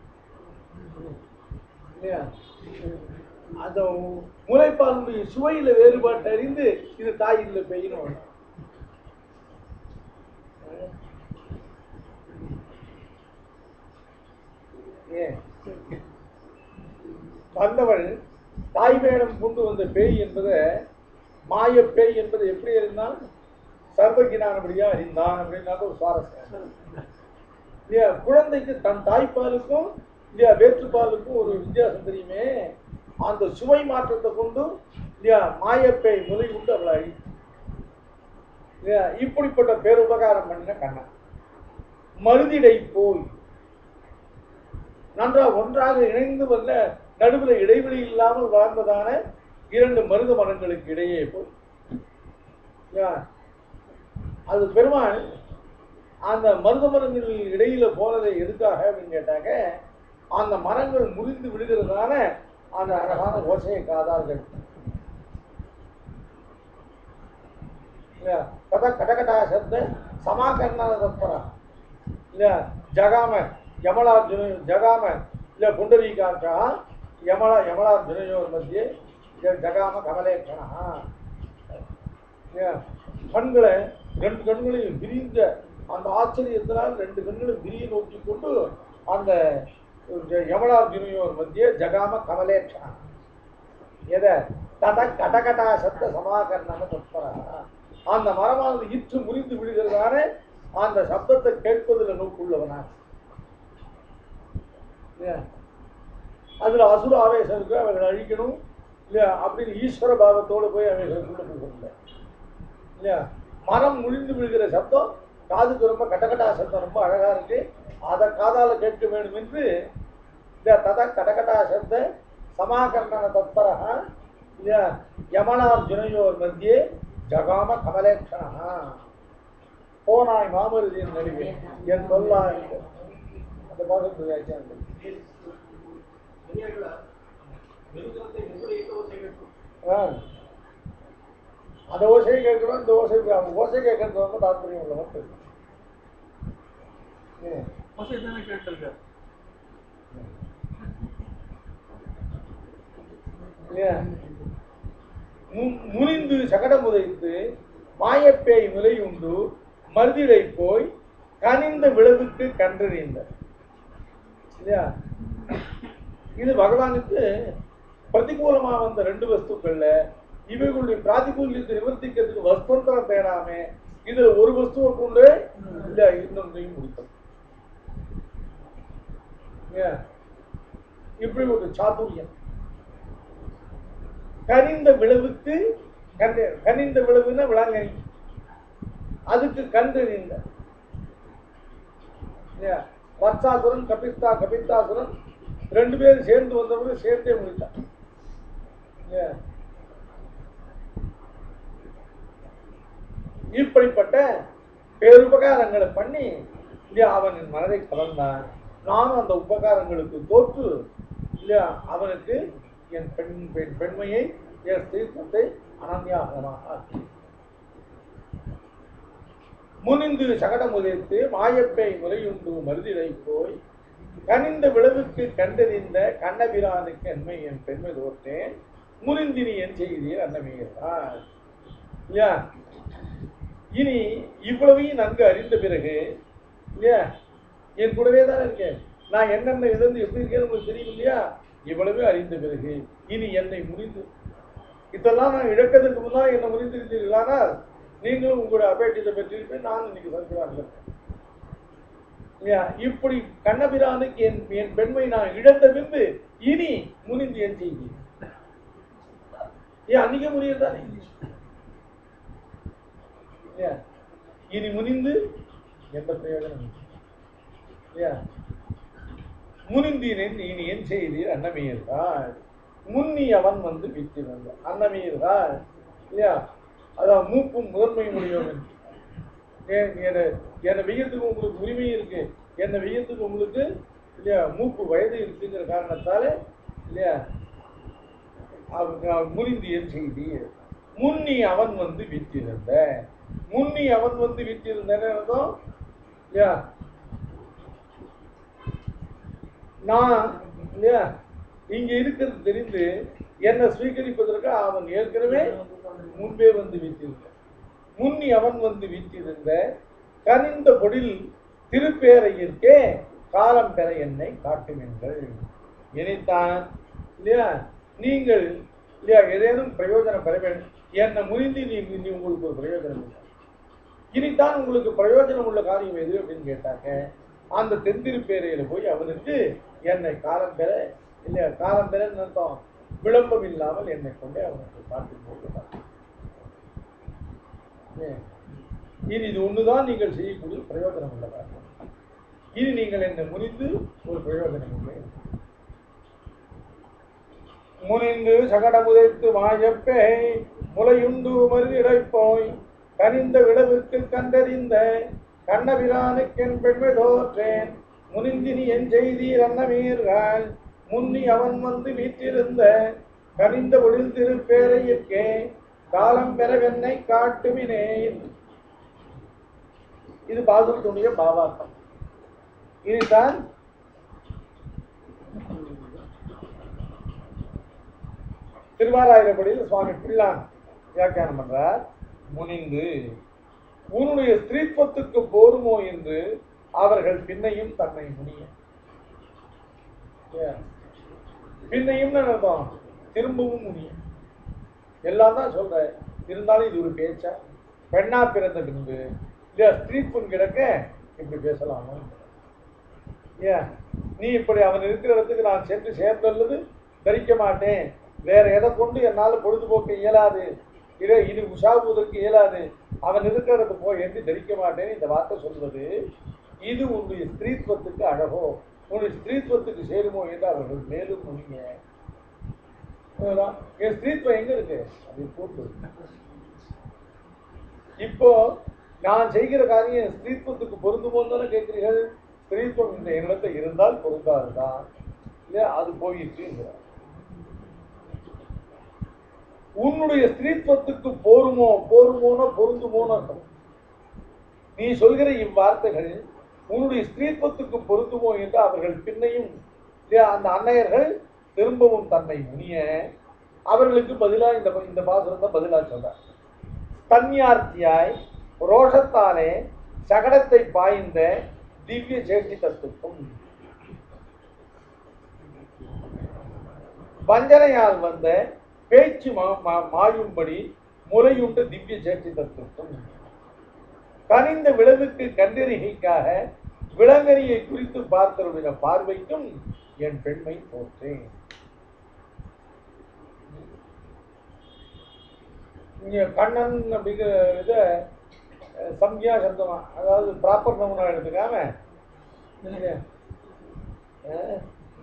இல்லையா அந்த முளைப்பாலுடைய சுவையில வேறுபாட்டை அறிந்து இது தாய் இல்லை பேயின்னு உணர்ந்தான். ஏன் வந்தவள் தாய் வேடம் கொண்டு வந்த பேய் என்பதை மாய பேய் என்பது எப்படி இருந்தால் சர்வஜினானபடியா அறிந்தான் அப்படின்னா ஒரு சுவாரஸ்யம் இல்லையா குழந்தைக்கு தன் தாய்ப்பாலுக்கும் இல்லையா வேற்றுப்பாலுக்கும் ஒரு வித்தியாசம் தெரியுமே அந்த சுவை மாற்றத்தை கொண்டு இல்லையா மாயப்பேய் முலை உண்டு அவளை அழி இல்லையா இப்படிப்பட்ட பேருபகாரம் பண்ணின கண்ணன் மருதிடை போய் நன்றா ஒன்றாக இணைந்து வந்த நடுவில் இடைவெளி இல்லாமல் வளர்ந்ததான இரண்டு மருத மரங்களுக்கு இடையே போய் இல்லையா? அது பெருமாள் அந்த மருத மரங்கள் இடையில போனதை எதுக்காக அப்படின்னு கேட்டாங்க அந்த மரங்கள் முறிந்து விடுகிறதான அந்த அழகான ஓசையை காதார்கள் இல்லையா கத கடகடா சப்த சமாகரண தத்பரா இல்லையா ஜகாம யமலார்ஜுன ஜகாம இல்ல புண்டரீகாட்சா யமலா யமலார்ஜுனையோர் மத்தியே ஜ- ஜகாம கமலேக்கணா இல்லையா? கண்களை ரெண்டு கண்களையும் விரிந்த அந்த ஆச்சரியத்தினால் ரெண்டு கண்களும் விரிய நோக்கி கொண்டு அந்த ஜ- யமலார்ஜுனையோர் மத்தியே ஜகாம கமலேக்கணா எதை தட கடகடா சப்த சமாகரணம் தத்பரா அந்த மரமானது இற்று முறிந்து விடுகிறதான அந்த சப்தத்தை கேட்பதில் நோக்குள்ளவனா இல்லையா? அதுல அசுர ஆவேசம் இருக்கு அவர்கள் அழிக்கணும் இல்லையா அப்படின்னு ஈஸ்வர பாவத்தோடு போய் அவைகளை கொண்டு போகிறது இல்லையா மரம் முழிந்து விழுகிற சப்தம் காதுக்கு ரொம்ப கட்டக்கட்டா சப்தம் ரொம்ப அழகா இருக்கு அதை காதால கேட்க வேண்டும் என்று இந்த தத கடகடா சப்த சமாகரண தத்பரா இல்லையா யமனார்ஜுனையோர் மத்தியே ஜகாம கமலேக்ஷணா போனாய் மாமருதியின் நடுவே என் சொல்லாய் அந்த பாகத்து வியாக்கியானம் ஆ. அந்த ஓசையை கேட்கணும் இந்த ஓசை அந்த ஓசை கேட்கறது ரொம்ப தாற்பயம் உள்ள மக்கள் ஏன்? ஓசை தானே கேட்டிருக்காரு இல்லையா? மு- முனிந்து சகடம் உதைத்து மாயப்பேய் முலை உண்டு மருதிடை போய் கனிந்த விளைவுக்கு கன்றறிந்த இல்லையா இது பகவானுக்கு பிரதிகூலமா வந்த ரெண்டு வஸ்துக்கள்ல இவைகளுடைய பிராதிகூல்யத்தை நிவர்த்திக்கிறதுக்கு வஸ்துவந்தரம் தேடாம இதுல ஒரு வஸ்துவை கொண்டு இல்ல இன்னொன்றையும் முடித்தோம் இல்லையா? இப்படி ஒரு சாதுரியம் கனிந்த விளைவுக்கு கண்டு கனிந்த விளைவுன்னா விளாங்கனி அதுக்கு கண்டறிந்த இல்லையா? வத்சாசுரன் கபிஸ்தா கபித்தாசுரன் ரெண்டு பேரும் சேர்ந்து வந்தவங்க சேர்த்தே முடித்தான் இல்லையா? இப்படிப்பட்ட பேருபகாரங்களை பண்ணி இல்லையா அவனின் மனதை கலந்தான் நானும் அந்த உபகாரங்களுக்கு தோற்று இல்லையா அவனுக்கு என் பெண் பெண் பெண்மையை என் ஸ்திரீத்துவத்தை அனன்யாகமாக ஆக்கி முனிந்து சகடம் உதைத்து மாயப்பை முறையுண்டு மருதிலை போய் கனிந்த விளைவுக்கு கண்டறிந்த கண்ணபிரானுக்கு என்மை என் பெண்மை தோற்றேன் முனிந்தினி என் செய்தீர் அன்னமீகிறார் இல்லையா இனி இவ்வளவையும் நன்கு அறிந்த பிறகு இல்லையா என் கூடவே தான் இருக்கேன் நான் என்னென்ன இழந்து எப்படி இருக்கேன்னு உங்களுக்கு தெரியும் இல்லையா இவ்வளவே அறிந்த பிறகு இனி என்னை முறிந்து இதெல்லாம் நான் இழக்கிறதுக்கு முன்னால் என்னை முறிந்திருந்தீர்களானால் நீங்களும் உங்களுடைய அபேட்சத்தை பெற்றிருப்பேன் நான் இன்னைக்கு சந்திராக இருக்கேன் இல்லையா? இப்படி கண்ணபிரானுக்கு என் என் பெண்மை நான் இழந்த பின்பு இனி முனிந்து என் செய்தி ஏன் அன்னைக்கே முடியறதானே இல்லையா? இனி முனிந்து எந்த பிரயோஜனம் இல்லை. இல்லையா முனிந்தினேன் இனி என் செய்தீர் அன்னமீர்கள் முன்னி அவன் வந்து வித்திருந்த அன்னமீர்கள் இல்லையா அதான் மூப்பும் முதன்மை முடியும் என்னை வெய்யத்துக்கு உங்களுக்கு உரிமை இருக்கு என்னை வெய்யத்துக்கு உங்களுக்கு இல்லையா மூப்பு வயது இருக்குங்கிற காரணத்தால இல்லையா அவங்க முனிந்து என் செய்தி முன்னி அவன் வந்து விற்றிருந்த முன்னி அவன் வந்து விற்றிருந்தேன்னு அர்த்தம் இல்லையா நான் இல்லையா இங்க இருக்கிறது தெரிந்து என்னை ஸ்வீகரிப்பதற்கு அவன் ஏற்கனவே முன்பே வந்து வீட்டிருந்த முன்னி அவன் வந்து வீட்டிருந்த கனிந்த பொடில் திருப்பேரையிற்கே காலம் பெற என்னை காட்டுவீர்கள் இனித்தான் இல்லையா நீங்கள் இல்லையா ஏதேனும் பிரயோஜனம் பெற வேண்டும் என்னை முறிந்து நீ நீ உங்களுக்கு ஒரு பிரயோஜனம் இல்லை இனித்தான் உங்களுக்கு பிரயோஜனம் உள்ள காரியம் எது அப்படின்னு கேட்டாங்க அந்த தென்திருப்பேரையில போய் அவனுக்கு என்னை காலம் பெற இல்லையா காலம் பெற அர்த்தம் விளம்பம் இல்லாமல் என்னை கொண்டே அவனுக்கு காட்டி போட்டுட்டான் ஏன்? இனி இது ஒண்ணுதான் நீங்கள் செய்யக்கூடிய பிரயோஜனம் உள்ள காரியம் இனி நீங்கள் என்னை முறிந்து ஒரு பிரயோஜனம் இல்லை முனிந்து சகடமுதைத்து மாயப்பே முலையுண்டு மருதிடைப்போய் கனிந்த விடவிற்கு கண்டறிந்த கண்ணபிரானுக்கென் பெண்மை தோற்றேன் முனிந்தினி என் செய்தீர் அன்னமீர்கள் முன்னி அவன் வந்து வீற்றிருந்த கனிந்த ஒளில் திருப்பேரையிற்கே காலம் பெறவென்னை காட்டுமினே இது பாசுரத்துடைய பாவார்த்தம் இதுதான் திருவாராயிரப்படியில் சுவாமி பிள்ளான் வியாக்கியானம் பண்றார் முனிந்து உன்னுடைய ஸ்திரீத்வத்துக்கு போருமோ என்று அவர்கள் பின்னையும் தன்னை முனிய ஏன்? பின்னையும் அர்த்தம் திரும்பவும் முனிய எல்லாம் தான் சொல்றேன் இருந்தாலும் இது ஒரு பேச்சா பெண்ணா பிறந்த பின்பு இல்லையா ஸ்திரீத்வம் கிடக்க இப்படி பேசலாமா ஏன் நீ இப்படி அவன் இருக்கிற இடத்துக்கு நான் சென்று சேர்ந்தல்லது தரிக்க மாட்டேன் வேற எதை கொண்டு என்னால் பொழுதுபோக்க இயலாது இதை இது உஷாகுவதற்கு இயலாது அவன் இருக்கிற இடத்துக்கு போய் என்று தரிக்க மாட்டேன் இந்த வார்த்தை சொல்வது இது உன்னுடைய ஸ்திரீத்வத்துக்கு அழகோ உன்னுடைய ஸ்திரீத்வத்துக்கு சேருமோ என்று அவர்கள் மேலும் முனிங்க புரியுதா? என் ஸ்திரீத்வம் எங்க இருக்கு அதை போட்டு இப்போ நான் செய்கிற காரியம் என் ஸ்திரீத்வத்துக்கு பொருந்துமோன்னு தானே கேட்கிறீர்கள் ஸ்திரீத்வம் இந்த இடத்துல இருந்தால் பொருந்தாதுதான் இல்லையா அது போயிடுச்சுங்கிறார் உன்னுடைய ஸ்திரீத்வத்துக்கு போருமோ போருமோனோ பொருந்துமோன்னு அர்த்தம் நீ சொல்கிற இவ்வார்த்தைகள் உன்னுடைய ஸ்திரீத்வத்துக்கு பொருந்துமோ என்று அவர்கள் பின்னையும் இல்லையா, அந்த அன்னையர்கள் திரும்பவும் தன்னை முனிய அவர்களுக்கு பதிலா இந்த இந்த பாசுரத்தை பதிலா சொல்றார் தன்யார்த்தியாய் ரோஷத்தாலே சகடத்தை பாய்ந்த திவ்ய சேஷ்டி தத்துவம் வஞ்சனையால் வந்த பேச்சு மா- மா- மாயும்படி முறையுண்ட திவ்ய சேஷ்டி தத்துவம் கனிந்த விளைவுக்கு கண்டறிகைக்காக விலங்கரியை குறித்து பார்த்தருடைய பார்வைக்கும் என் பெண்மை போற்றேன் இங்க கண்ணன் அப்படிங்கிற இத அஹ், சம்யா சப்தமா அதாவது ப்ராப்பர் நவுனா எடுத்துக்காம இல்லையா? அஹ்,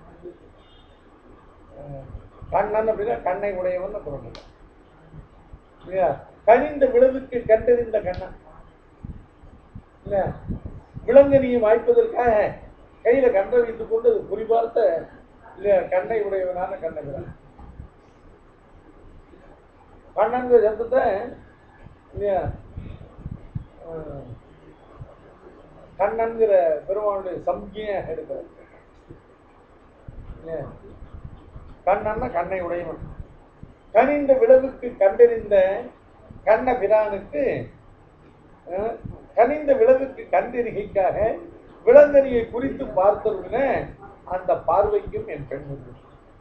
அஹ், கண்ணன் அப்படின்னா கண்ணை உடையவன் பொருள் இல்லையா கனிந்த விளைவுக்கு கண்டறிந்த கண்ணன் இல்ல விலங்கனியை வாய்ப்பதற்காக கையில கண்ணை வைத்துக் கொண்டு அது குறிபார்த்த இல்ல கண்ணை உடையவனான கண்ணகிறான் கண்ணன்கிற சப்தத்தை இல்லையா அஹ், கண்ணன்கிற பெருமானுடைய சம்ஜியாக எடுக்கிறார் இல்லையா கண்ணன்னா கண்ணை உடையவன் கனிந்த விளைவுக்கு கண்டறிந்த கண்ண பிரானுக்கு அஹ், கனிந்த விளைவுக்கு கண்டறிகைக்காக விலங்கனியை குறித்து பார்த்தவுடனே அந்த பார்வைக்கும் என் பெண் வந்து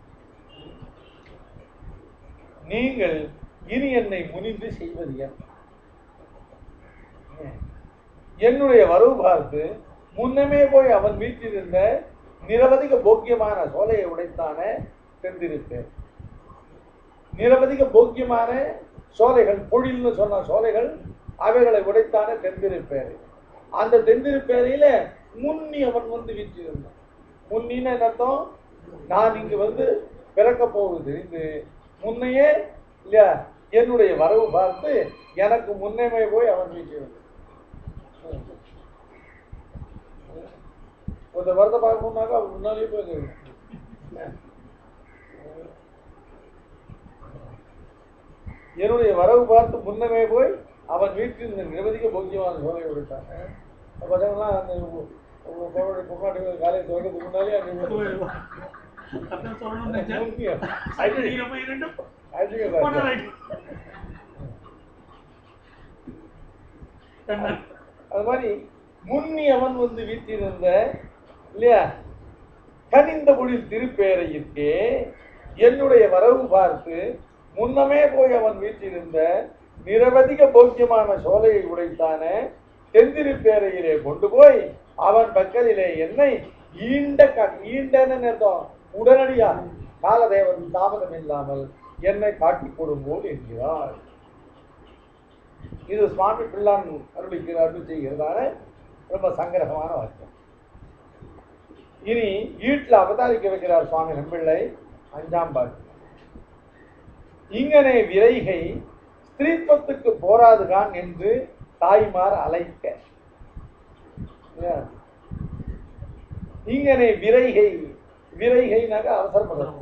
நீங்கள் இனி என்னை முனிந்து செய்வது என்ன என்னுடைய வரவு பார்த்து முன்னமே போய் அவன் வீட்டிலிருந்த நிரவதிக போக்கியமான சோலையை உடைத்தானே தெரிந்திருப்பேன் நிரவதிக போக்கியமான சோலைகள் பொழில்னு சொன்ன சோலைகள் அவைகளை உடைத்தானே தென்திருப்பேரை அந்த தென்திருப்பேரையில முன்னி அவன் வந்து வீற்றிருந்தான் முன்னின்னு என்ன அர்த்தம் நான் இங்கு வந்து பிறக்க போவது தெரிந்து முன்னையே இல்லையா என்னுடைய வரவு பார்த்து எனக்கு முன்னமே போய் அவன் வீற்றிருந்தான் ஒரு வரத்தை பார்க்கணும்னாக்கா அவன் முன்னாலேயே போய் அங்க இருக்கணும். என்னுடைய வரவு பார்த்து முன்னமே போய் அவன் வீட்டில் இந்த நிரவதிக்க போக்கியமான சோலை விடுத்தாங்க பசங்கள்லாம் அந்த பொருளுடைய பொன்னாடி காலையை துவக்கிறதுக்கு முன்னாலே அங்கே அதான் சொல்லணும்னு நினைச்சேன். சைடுல நீங்க போய் ரெண்டு போனா right. என்ன? அது மாதிரி முன்னி அவன் வந்து வீட்டிலிருந்த இல்லையா கனிந்த பொழில் திருப்பேரையிற்கே என்னுடைய வரவு பார்த்து முன்னமே போய் அவன் வீட்டிலிருந்த நிரவதிக போக்கியமான சோலையை உடைத்தான தென்திருப்பேரையிலே கொண்டு போய் அவன் பக்கத்திலே என்னை ஈண்ட க ஈண்டன்னு அர்த்தம் உடனடியா காலதேவன் தாமதம் இல்லாமல் என்னை காட்டிக் கொடுங்கோல் என்கிறார் இது சுவாமி பிள்ளான் அருளிக்கு அருள் செய்கிறதான ரொம்ப சங்கிரகமான வாக்கியம் இனி வீட்டில் அவதாரிக்க வைக்கிறார் சுவாமி நம்பிள்ளை அஞ்சாம் பாட்டு இங்கனே விரைகை ஸ்திரீத்துவத்துக்கு போராதுகான் என்று தாய்மார் அழைக்க இல்லையா? இங்கனே விரைகை விரைகைனாக்க அவசரப்படுறது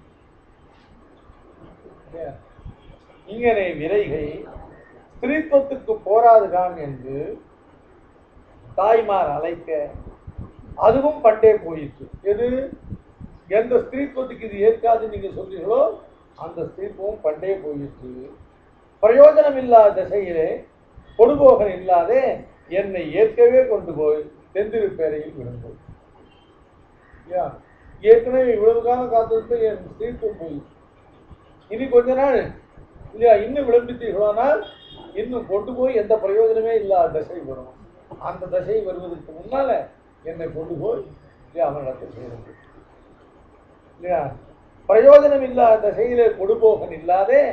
இல்லையா? இங்கனே விரைகை ஸ்திரீத்துவத்துக்கு போராதுகான் என்று தாய்மார் அழைக்க அதுவும் பண்டே போயிற்று எது எந்த ஸ்திரீத்துவத்துக்கு இது ஏற்காது நீங்க சொல்றீங்களோ அந்த ஸ்திரீத்துவம் பண்டே போயிற்று பிரயோஜனம் இல்லாத திசையிலே கொடுபோகன் இல்லாதே என்னை ஏற்கவே கொண்டு போய் தெந்திருப்பேரையில் விடுங்கள் இல்லையா? ஏற்கனவே இவ்வளவு காலம் காத்திருந்து என் ஸ்திரீத்துவம் போயிற்று இனி கொஞ்ச நாள் இல்லையா இன்னும் விளம்பித்தீர்களானால் இன்னும் கொண்டு போய் எந்த பிரயோஜனமே இல்லாத தசை வரும் அந்த தசை வருவதற்கு முன்னால என்னை கொண்டு போய் இல்லையா அவனிடத்தில் சேருங்கள் இல்லையா பிரயோஜனம் இல்லாத தசையிலே கொடுபோகன் இல்லாதே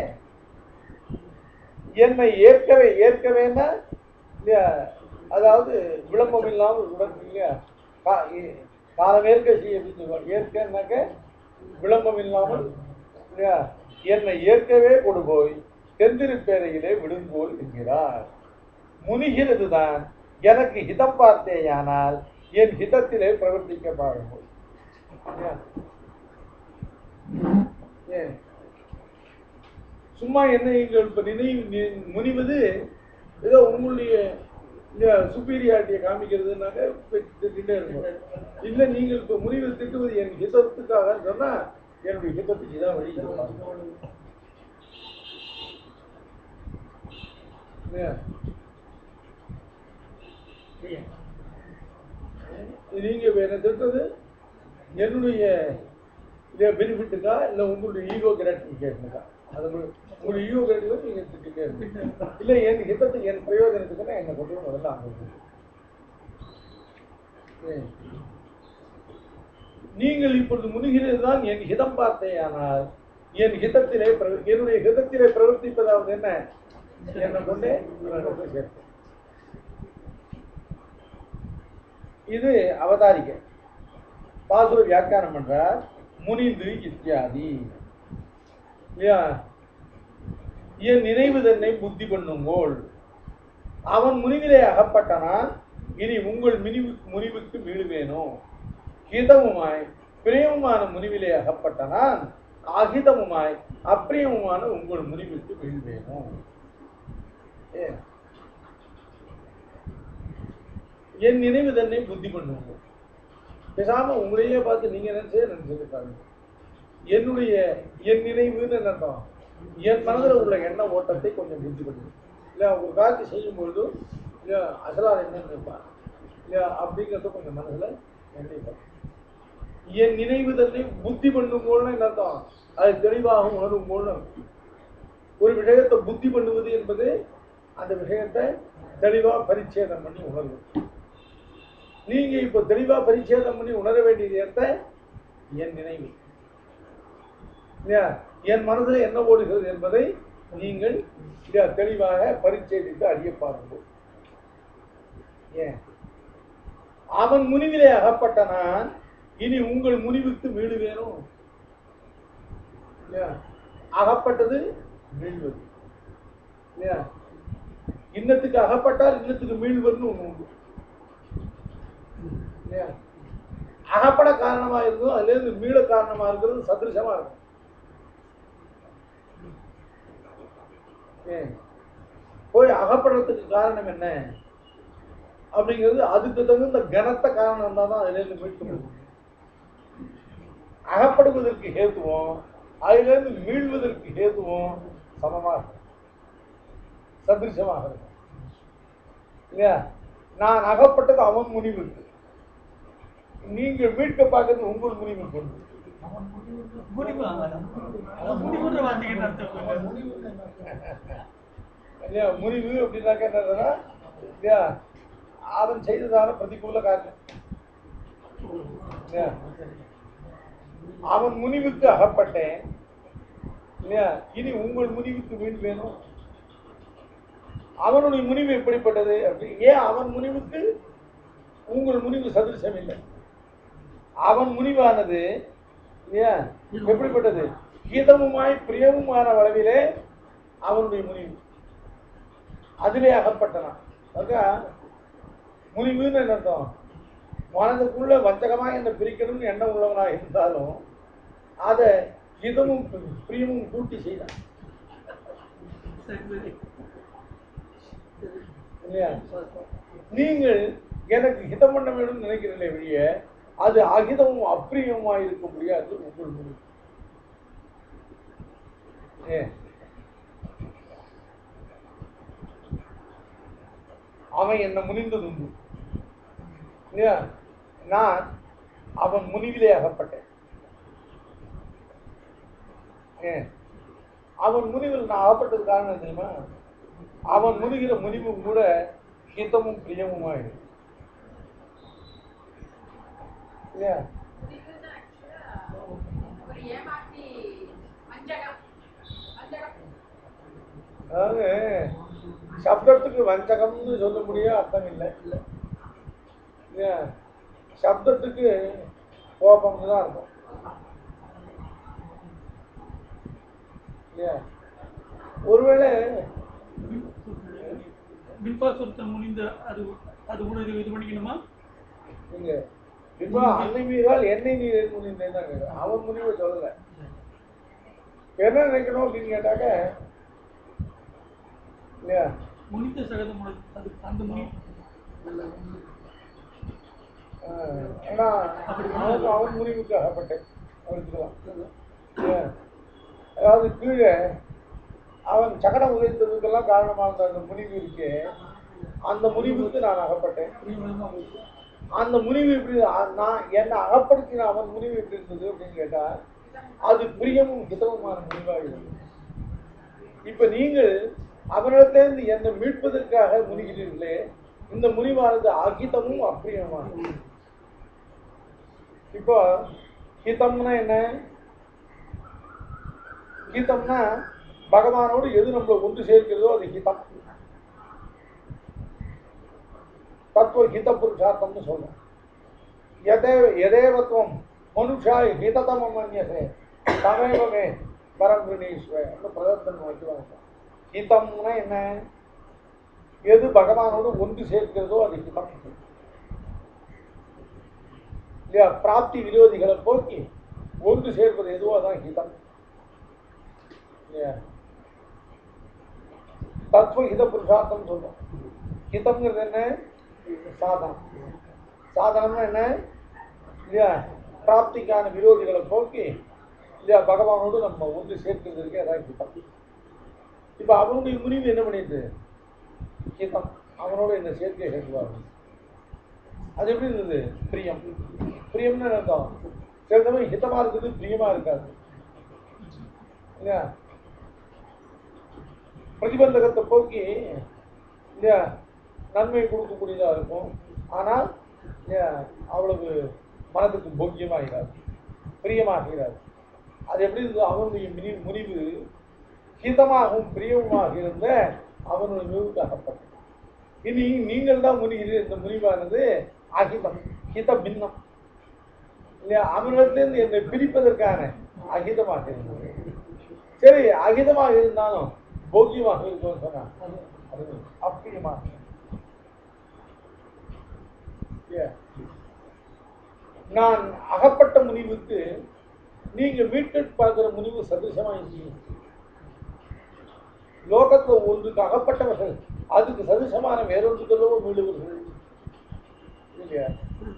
என்னை ஏற்கவே ஏற்கவேன்னா இல்லையா அதாவது விளம்பம் இல்லாமல் உடன் இல்லையா கா- ஏ- காலமேற்க செய்ய சொல்லுவார் ஏற்கனாக்க விளம்பம் இல்லாமல் இல்லையா என்னை ஏற்கவே கொடு போய் தெந்திருப்பேரையிலே விடுங்கோல் என்கிறார் முனிகிறது தான் எனக்கு ஹிதம் பார்த்தேயானால் என் ஹிதத்திலே பிரவர்த்திக்க பாருங்கள் இல்லையா? ஏன் சும்மா என்ன நீங்கள் இப்ப நினைவு நி- முனிவது ஏதோ உங்களுடைய சுப்பீரியாரிட்டியை காமிக்கிறதுனாக்க இப்ப திட்டிகிட்டே இருக்கும் இல்ல நீங்கள் இப்ப முனிவை திட்டுவது என் ஹிதத்துக்காக சொன்னா என்னுடைய ஹிதத்துக்கு இதான் வழி இல்லையா? நீங்க இப்ப என்ன திட்டுறது என்னுடைய பெனிஃபிட்டுக்கா இல்லை உங்களுடைய ஈகோ கிராட்டிஃபிகேஷனுக்கா அது உங்க- உங்களுடைய ஈகோ கிராட்டிஃபிகேஷன் நீங்க திட்டுட்டே இருக்கீங்க இல்லை என் ஹிதத்துக்கு என் பிரயோஜனத்துக்குன்னா என்னை கொண்டு போய் முதல்ல அங்கே விடுங்க. சரி. நீங்கள் இப்பொழுது முனுகிறது தான் என் ஹிதம் பார்த்தேயானால் என் ஹிதத்திலே பிர- என்னுடைய ஹிதத்திலே பிரவர்த்திப்பதாவது என்ன என்னை கொண்டே உன்னிடத்தில் சேர்க்கும் இது அவதாரிகை பாசுர வியாக்கியானம் பண்றார் முனிந்து இத்தியாதி இல்லையா என் நினைவு தன்னை புத்தி பண்ணுங்கோள் அவன் முனிவிலே அகப்பட்டனான் இனி உங்கள் முனிவு முனிவுக்கு மீளுவேனோ ஹிதமுமாய் பிரியமுமான முனிவிலே அகப்பட்டனான் அகிதமுமாய் அப்பிரியமுமான உங்கள் முனிவுக்கு மீள்வேனோ ஏ. என் நினைவு தன்னை புத்தி பண்ணுங்க பேசாம உங்களையே பார்த்து நீங்க நினைச்சே நினைச்சது பாருங்க என்னுடைய என் நினைவுன்னு என்ன அர்த்தம் என் மனதில் உள்ள எண்ண ஓட்டத்தை கொஞ்சம் புத்தி பண்ணுங்க இல்ல ஒரு காட்சி செய்யும் பொழுது இல்ல அசலார் என்ன நினைப்பான் இல்லையா அப்படிங்கிறத கொஞ்சம் மனசுல கண்டிப்பா என் நினைவு தன்னை புத்தி பண்ணும் போதுன்னு என்ன அர்த்தம் அது தெளிவாக உணரும் போது ஒரு விஷயத்தை புத்தி பண்ணுவது என்பது அந்த விஷயத்தை தெளிவா பரிச்சேதம் பண்ணி உணர்வது நீங்க இப்ப தெளிவா பரிச்சேதம் பண்ணி உணர வேண்டியது ஏத்த என் நினைவு இல்லையா என் மனதில் என்ன ஓடுகிறது என்பதை நீங்கள் இல்லையா தெளிவாக பரிச்சேதித்து அறிய பாருங்கள் ஏன் அவன் முனிவிலே அகப்பட்ட நான் இனி உங்கள் முனிவுக்கு வீடு வேணும் இல்லையா அகப்பட்டது மீள்வது இல்லையா இன்னத்துக்கு அகப்பட்டால் இன்னத்துக்கு மீள்வதுன்னு ஒண்ணு உண்டு இல்லையா அகப்பட காரணமா இருந்தோம் அதுல இருந்து மீள காரணமா இருக்கிறது சதிருஷமா இருக்கும் ஏன்? போய் அகப்படுறதுக்கு காரணம் என்ன அப்படிங்கிறது அதுக்கு தகுந்த கனத்த காரணம் இருந்தால் தான் அதுல இருந்து மீட்க முடியும் அகப்படுவதற்கு ஹேத்துவம் அதிலிருந்து மீள்வதற்கு ஹேத்துவம் சமமாக இருக்கும் சதிருஷமாக இருக்கும் இல்லையா நான் அகப்பட்டது அவன் முனிவுக்கு நீங்கள் மீட்க பார்க்கறது உங்கள் முனிவு கொண்டு முடிவு அதான் முடிவுன்ற வார்த்தைக்கு என்ன அர்த்தம் இல்லையா முனிவு அப்படின்னாக்க என்னதுன்னா இல்லையா அவன் செய்ததான பிரதிகூல காரியம் இல்லையா அவன் முனிவுக்கு அகப்பட்டேன் இல்லையா இனி உங்கள் முனிவுக்கு வீண் வேணும் அவனுடைய முனிவு எப்படிப்பட்டது அப்படி ஏன் அவன் முனிவுக்கு உங்கள் முனிவு சதிருஷம் இல்லை அவன் முனிவானது இல்லையா எப்படிப்பட்டது கீதமுமாய் பிரியமுமான அளவிலே அவனுடைய முனிவு அதிலே அகப்பட்டனான் அக்கா முனிவுன்னு என்ன அர்த்தம் மனதுக்குள்ள வஞ்சகமாக என்னை பிரிக்கணும்னு எண்ணம் உள்ளவனாக இருந்தாலும் அதை இதமும் பிரியமும் கூட்டி செய்தான் சரி சரி இல்லையா நீங்கள் எனக்கு ஹிதம் பண்ண வேணும்னு நினைக்கிறீங்களே வெளிய அது அகிதமும் அப்பிரியமுமா இருக்க முடியாது உங்கள் முடிவு ஏன் அவன் என்னை முனிந்தது உண்டு இல்லையா நான் அவன் முனிவிலே அகப்பட்டேன் ஏன் அவன் முனிவில் நான் அகப்பட்டது காரணம் என்ன தெரியுமா அவன் முனிகிற முனிவும் கூட ஹிதமும் பிரியமுமாயிடும் இல்லையா இதுதான் actually ஒரு ஏமாற்றி வஞ்சகம் வஞ்சகம் அதாவது சப்தத்துக்கு வஞ்சகம்னு சொல்ல முடிய அர்த்தம் இல்லை இல்லை இல்லையா சப்தத்துக்கு கோபம்னு தான் இருக்கும் இல்லையா ஒருவேளை பின்பாசுரத்தன் முனிந்த அது அது கூட இது இது பண்ணிக்கணுமா நீங்க இப்போ அன்னை மீறால் என்னை நீர் முனிந்தேன் அவன் முனிவை சொல்லலை என்ன நினைக்கணும் அப்படின்னு கேட்டாக்க இல்லையா முனிந்த சகதம் அது அந்த முனி ஆஹ், ஏன்னா அவன் அவன் முனிவுக்கு அகப்பட்டேன் அவருக்குலாம் இல்லையா? அதாவது கீழே அவன் சகடம் உதைத்ததுக்கெல்லாம் காரணமாக இருந்த அந்த முனிவு இருக்கே அந்த முனிவுக்கு நான் அகப்பட்டேன் அந்த முனிவு எப்படி அ- நான் என்னை அகப்படுத்தின அவன் முனிவு எப்படி இருந்தது அப்படின்னு கேட்டா அது பிரியமும் ஹிதமுமான முனிவாக இருந்தது இப்ப நீங்கள் அவனிடத்திலிருந்து என்னை மீட்பதற்காக முனிகிறீர்களே இந்த முனிவானது அகிதமும் அப்பிரியமானது இப்போ ஹிதம்னா என்ன ஹிதம்னா பகவானோடு எது நம்மளை ஒன்று சேர்க்கிறதோ அது ஹிதம் தத்துவ ஹித புருஷார்த்தம்னு சொல்றோம் எதே எதேவத்துவம் மனுஷா ஹிததம மன்யசே தமேவமே பரம் கிருணீஸ்வர பிரதத்தன் வைக்குவாங்க ஹிதம்னா என்ன எது பகவானோடு ஒன்று சேர்க்கிறதோ அது ஹிதம் இல்லையா பிராப்தி விரோதிகளை போக்கி ஒன்று சேர்ப்பது எதுவோ அதான் ஹிதம் இல்லையா தத்துவ ஹித புருஷார்த்தம் சொல்றோம் ஹிதம்ங்கிறது என்ன சாதனம் சாதனம்னா என்ன இல்லையா பிராப்திக்கான விரோதிகளை போக்கி இல்லையா பகவானோடு நம்ம ஒன்று சேர்க்கிறது இருக்கே அதான் ஹிதம் இப்போ அவனுடைய முனிவு என்ன பண்ணிட்டு ஹிதம் அவனோட என்ன சேர்க்கை சேர்க்குவாங்க அது எப்படி இருந்தது பிரியம் பிரியம்னு என்ன அர்த்தம் சில சமயம் ஹிதமா இருக்குது பிரியமா இருக்காது இல்லையா பிரதிபந்தகத்தை போக்கி இல்லையா நன்மை கொடுக்கக்கூடியதா இருக்கும் ஆனால் இல்லையா அவ்வளவு மனதுக்கு போக்கியமாகிறாது பிரியமாகிறாது அது எப்படி இருந்தது அவனுடைய மினி முனிவு ஹிதமாகவும் பிரியவுமாக இருந்த அவனுடைய முனிவுக்கு அகப்பட்டது இனி நீங்கள் தான் முனிகிறீர் இந்த முனிவானது அகிதம் ஹித பின்னம் இல்லையா அவனிடத்திலிருந்து என்னை பிரிப்பதற்கான அகிதமாக இருந்தது சரி அகிதமாக இருந்தாலும் போக்கியமாக இருக்கும்னு சொன்னா அது அப்பிரியமாக இல்லையா? நான் அகப்பட்ட முனிவுக்கு நீங்க மீட்டு பார்க்கிற முனிவு சதிசமா இல்லையே லோகத்துல ஒன்றுக்கு அகப்பட்டவர்கள் அதுக்கு சதிசமான வேறொன்றுகளோ மீளுவர்கள் இல்லையா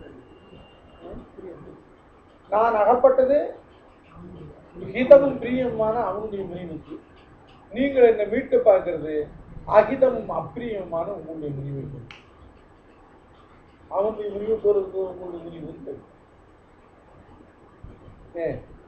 நான் அகப்பட்டது ஹிதமும் பிரியமான அவனுடைய முனிவுக்கு நீங்கள் என்னை மீட்டு பார்க்கிறது அகிதமும் அப்பிரியமான உங்களுடைய முனிவுக்கு அவனுடைய முடிவு போறது உங்களுடைய முடிவு இல்லை. ஏ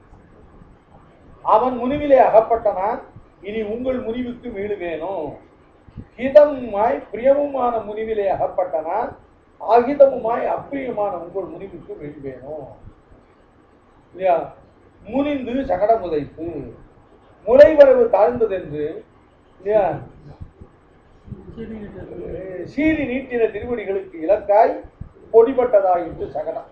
அவன் முனிவிலே அகப்பட்டனான் இனி உங்கள் முனிவுக்கு வீடு வேணும் ஹிதமுமாய் பிரியமுமான முனிவிலே அகப்பட்டனான் அகிதமுமாய் அப்பிரியமான உங்கள் முனிவுக்கு வீடு வேணும் இல்லையா முனிந்து சகடம் உதைத்து முளைவரவு தாழ்ந்ததென்று இல்லையா சரி சீறி நீட்டின திருவடிகளுக்கு இலக்காய் பொடிபட்டதாயிற்று சகடம்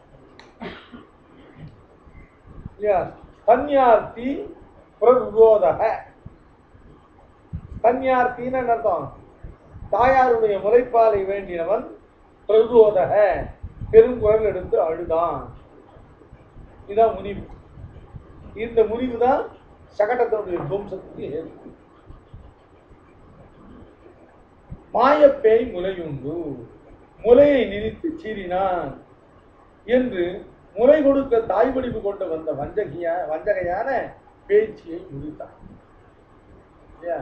இல்லையா தன்யார்த்தி பிரபோதக தன்யார்த்தின்னு என்ன அர்த்தம் தாயாருடைய முறைப்பாலை வேண்டியவன் பிரபோதக பெருங்குரல் எடுத்து அழுதான் இதான் முனிவு இந்த முனிவு தான் சகடத்தினுடைய துவம்சத்துக்கு ஏற்பு மாயப்பேய் முலையுண்டு முலையை நினைத்து சீறினான் என்று முலை கொடுக்க தாய் வடிவு கொண்டு வந்த வஞ்சகியா வஞ்சகையான பேச்சியை முடித்தான் இல்லையா?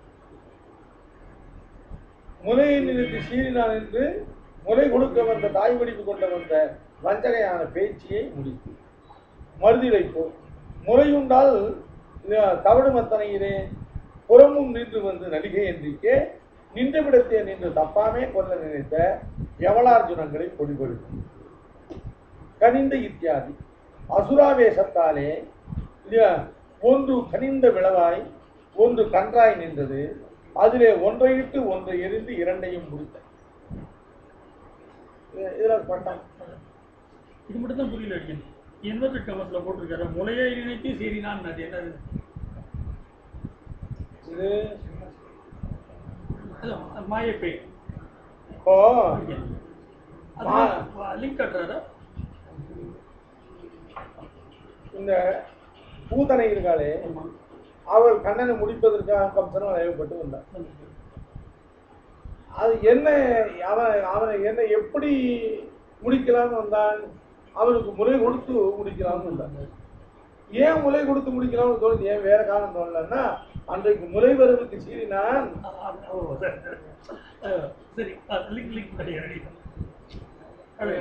முலையை நினைத்து சீறினான் என்று முலை கொடுக்க வந்த தாய் வடிவு கொண்டு வந்த வஞ்சகையான பேச்சியை முடித்து மருதிலை போ முறையுண்டால் இல்லையா, தவடு மத்தனையிலே புறமும் நின்று வந்து நடிகை என்றிக்கே நின்றவிடத்தே நின்று தப்பாமே கொல்ல நினைத்த யவலார்ஜுனங்களை பொடிபடுத்தி கனிந்த இத்தியாதி அசுராவேசத்தாலே இல்லையா ஒன்று கனிந்த விளவாய் ஒன்று கன்றாய் நின்றது அதிலே ஒன்றையிட்டு ஒன்றை எரிந்து இரண்டையும் முடித்த இது- இதுல பட்டம் இது மட்டும் தான் புரியல அடிக்கணும் இன்வெர்டட் கமர்ஸ்ல போட்டிருக்காரு முளையை நினைத்து சீறினான் அது என்னது இது அதான் மாயப்பை இப்போ லிங்க் கட்டுறாரா இந்த பூதனை இருக்காளே அவள் கண்ணனை முடிப்பதற்காக கம்சனம் ஏவப்பட்டு வந்தார் அது என்ன அவன் அவனை என்ன எப்படி முடிக்கலாம்னு வந்தான் அவனுக்கு முறை கொடுத்து முடிக்கலாம்னு வந்தான் ஏன் முறை கொடுத்து முடிக்கலாம்னு தோணுது ஏன் வேற காரணம் தோணலன்னா அன்றைக்கு முறை வரவுக்கு சீறினான் ஓ, சரி, சரி. அஹ், சரி லிங்க் லிங்க் பண்ணி ரெடி அது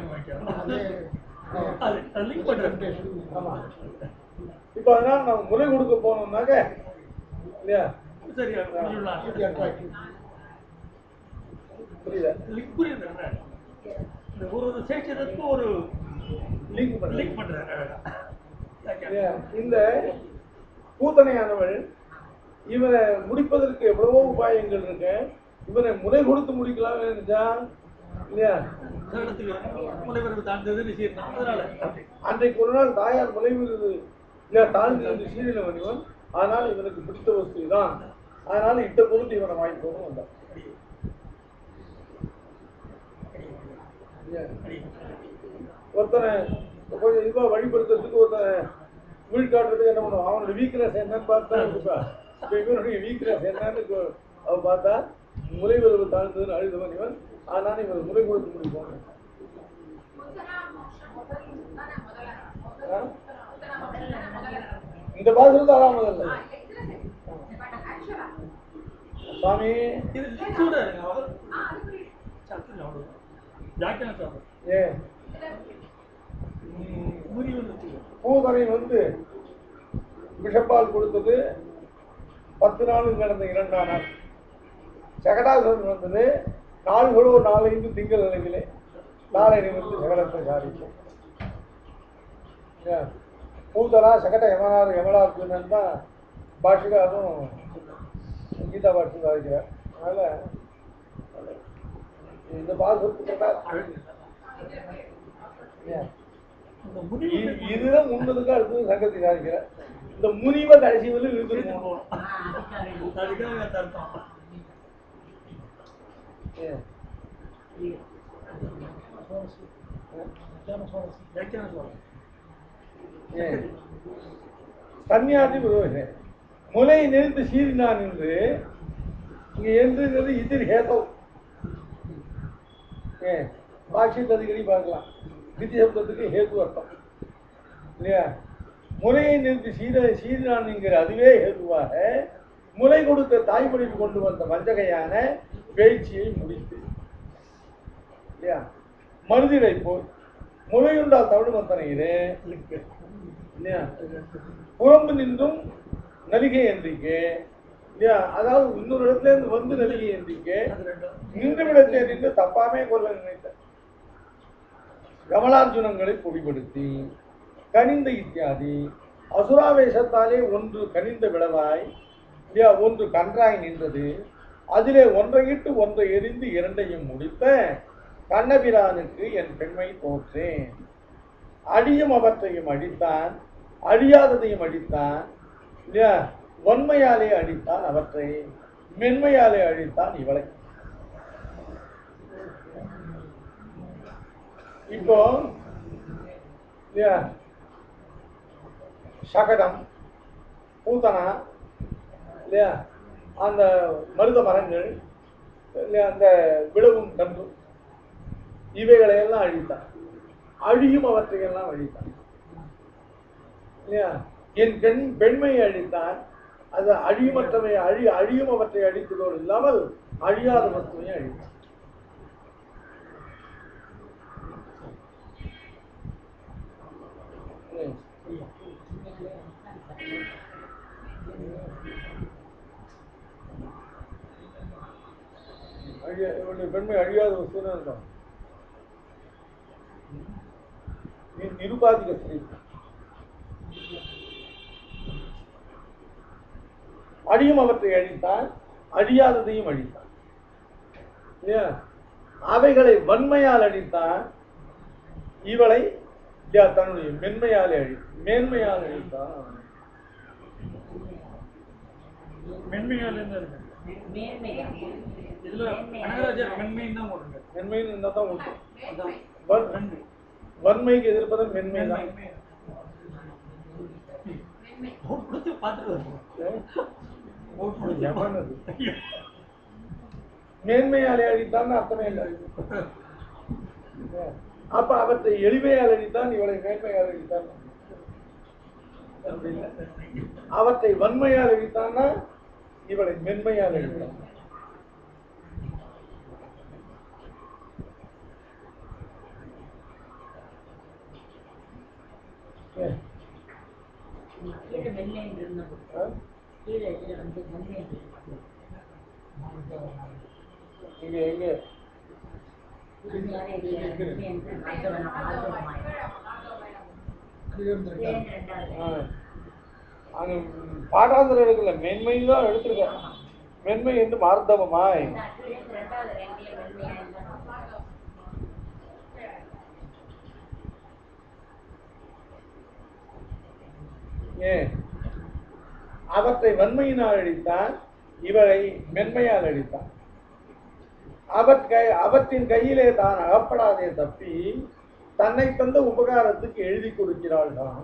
அது லிங்க் பண்றேன் ஆமா இப்போ அதனால நம்ம முறை கொடுக்க போனோம்னாக்க இல்லையா சரி சொல்லலாம் புரியல லிங்க் புரியுது என்ன? இந்த ஒரு ஒரு சேஷத்துக்கு ஒரு லிங்க் பண்ண லிங்க் பண்றாரு இல்லையா? இந்த பூத்தனையானவள் இவனை முடிப்பதற்கு எவ்வளவோ உபாயங்கள் இருக்கு இவனை முறை கொடுத்து முடிக்கலாம் நினைச்சா இல்லையா இடத்துக்கு முனைவர் தாழ்ந்ததுன்னு சீர்தான் அதனால அப்படி அன்றைக்கு ஒரு நாள் தாயார் முளைவிடுது இல்லையா தாழ்ந்து வந்து சீரில வடிவன் அதனால இவனுக்கு பிடித்த வஸ்து தான் அதனால இட்ட பொருட்டு இவனை வாங்கிக்கோன்னு வந்தான் இல்லையா? ஒருத்தனை கொஞ்சம் இதுவா வழிபடுத்துறதுக்கு ஒருத்தனை வீழ்காட்டுறதுக்கு என்ன பண்ணுவான் அவனோட வீக்னஸ் என்னன்னு பார்த்தா இருப்பா இப்போ இவனுடைய வீக்னஸ் என்னன்னு கொ- அவ பார்த்தா முறை உறவு தாழ்ந்ததுன்னு அழுதவன் இவன் அதனால இவன் முறை கொடுத்து முடிப்போம் முத்தனா முதல் முத்தனா முதல்ல முதல்ல முத்தனா முதல்ல முதல்ல இந்த பாசனம் தான் அதான் முதல்ல ஆ இதுல சரி பட் ஆக்சுவலா சுவாமி இது லிங்க் சொல்றாரு அவர் ஆ அது புரியுது சத்து அவ்வளவு ஜாக்கிரதை சாப்பிடும் ஏ ம், முறிவு வந்துச்சு பூதனை வந்து விஷப்பால் கொடுத்தது பத்து நாள் கடந்த இரண்டாம் நாள் சகடாசுரன் வந்தது நாள்களோ நாளைந்து திங்கள் நிலையிலே நாளை நிமிர்ந்து சகடத்தை சாதிக்கும் ஏன்? பூதனா சகட யமனார் யமனார்ஜுனன் தான் பாஷிகாரும் கீதா பாஷி சாதிக்கிறார் அதனால இந்த பாசுரத்துக்கு ஏன் அந்த முறிவு இ- இதுதான் முன்னதுக்கு அடுத்தது சங்கத்தை சாதிக்கிறேன் இந்த முனிவை கடைசி வந்து இழுத்துட்டு போகணும் ஆ, அதுக்காக அதுக்காக அந்த அர்த்தம் ஏன்? வியாக்கியானம் சொல்றேன் ஏன்? சன்னியாசி புரோகிதன் முலை நிறுத்து சீறினான் என்று இங்க என்றுங்கிறது இதில் ஹேதவ் ஏன் பாஷ்யத்தை அடிக்கடி பார்க்கலாம் விதி சப்தத்துக்கு ஹேது அர்த்தம் இல்லையா முலையை நிறுத்தி சீர சீறினான் என்கிற அதுவே ஹேதுவாக முலை கொடுத்த தாய்மொழிக்கு கொண்டு வந்த வஞ்சகையான பேச்சியை முடித்து இல்லையா மருதிரை போல் முலையுண்டால் தமிழ் மத்தனையிலே இல்லையா புறம்பு நின்றும் நலிகை என்றிக்கு இல்லையா அதாவது இன்னொரு இடத்துல இருந்து வந்து நலிகை என்றிக்கு அது ரெண்டும் நின்று விடத்தே நின்று தப்பாமே கொள்ள நினைத்த கமலார்ஜுனங்களை பொடிபடுத்தி கனிந்த இத்தியாதி அசுராவேசத்தாலே ஒன்று கனிந்த விளவாய் இல்லையா ஒன்று கன்றாய் நின்றது அதிலே ஒன்றையிட்டு ஒன்றை எரிந்து இரண்டையும் முடித்த கண்ணபிரானுக்கு என் பெண்மை தோற்றேன் அடியும் அவற்றையும் அடித்தான் அழியாததையும் அடித்தான் இல்லையா வன்மையாலே அடித்தான் அவற்றை மென்மையாலே அழித்தான் இவளை இப்போ இல்லையா சகடம் பூத்தனா இல்லையா அந்த மருத மரங்கள் இல்லையா அந்த விளவும் கன்று இவைகளை எல்லாம் அழித்தான் அழியும் அவற்றையெல்லாம் அழித்தான் இல்லையா என் பெண் பெண்மையை அழித்தான் அது அழியுமற்றவை அழி அழியும் அவற்றை அழித்ததோடு இல்லாமல் அழியாத வஸ்துவையும் அழித்தான் ம். அழிய இவனுடைய பெண்மை அழியாத வஸ்துன்னு அர்த்தம் நி- நிருபாதிக ஸ்ரீ அழியும் அவற்றை அழித்தான் அழியாததையும் அழித்தான் இல்லையா அவைகளை வன்மையால் அழித்தான் இவளை இல்லையா தன்னுடைய மென்மையாலே அழி மேன்மையால் அழித்தான் மென்மையால இருந்து இருக்கு மேன்மையா இதுல கனகராஜர் மென்மைன்னு தான் போடுங்க மென்மைன்னு இருந்தா தான் உண்டு அதான் வன்- ரெண்டு வன்மைக்கு எதிர்ப்பதன் மென்மை தான் மென்மை ஓட் கொடுத்து பார்த்துட்டு வருவோம் ஓட் கொடுத்து எவன் அது? மேன்மையாலே அழித்தான் அர்த்தமே இல்லை அப்ப அவற்றை எளிமையால் அழித்தான் இவளை மேன்மையால் அழித்தான் அப்படி இல்லை. அவற்றை வன்மையால் அழித்தான்னா இவளை மென்மையால் அழித்தான் ஏன்? கீழே வெள்ளை இருந்த ஆ? கீழே இதுல வந்து வெள்ளை இருந்தது இங்க எங்க அதனால இது வெள்ளை என்று மாதவன் மாதவமாய் ரெண்டாவது ஆ. அங்க பாடாந்திரம் எடுக்கல மென்மை தான் எடுத்திருக்கேன் மென்மை என்று மார்த்தவமாய் ரெண்டாவது ரெண்டிய வெள்ளையா இருந்தா ஏன் அவற்றை வன்மையினால் அழித்தான் இவரை மென்மையால் அழித்தான் அவற்கை அவற்றின் கையிலே தான் அகப்படாதே தப்பி தன்னை தந்த உபகாரத்துக்கு எழுதி கொடுக்கிறாள் தான்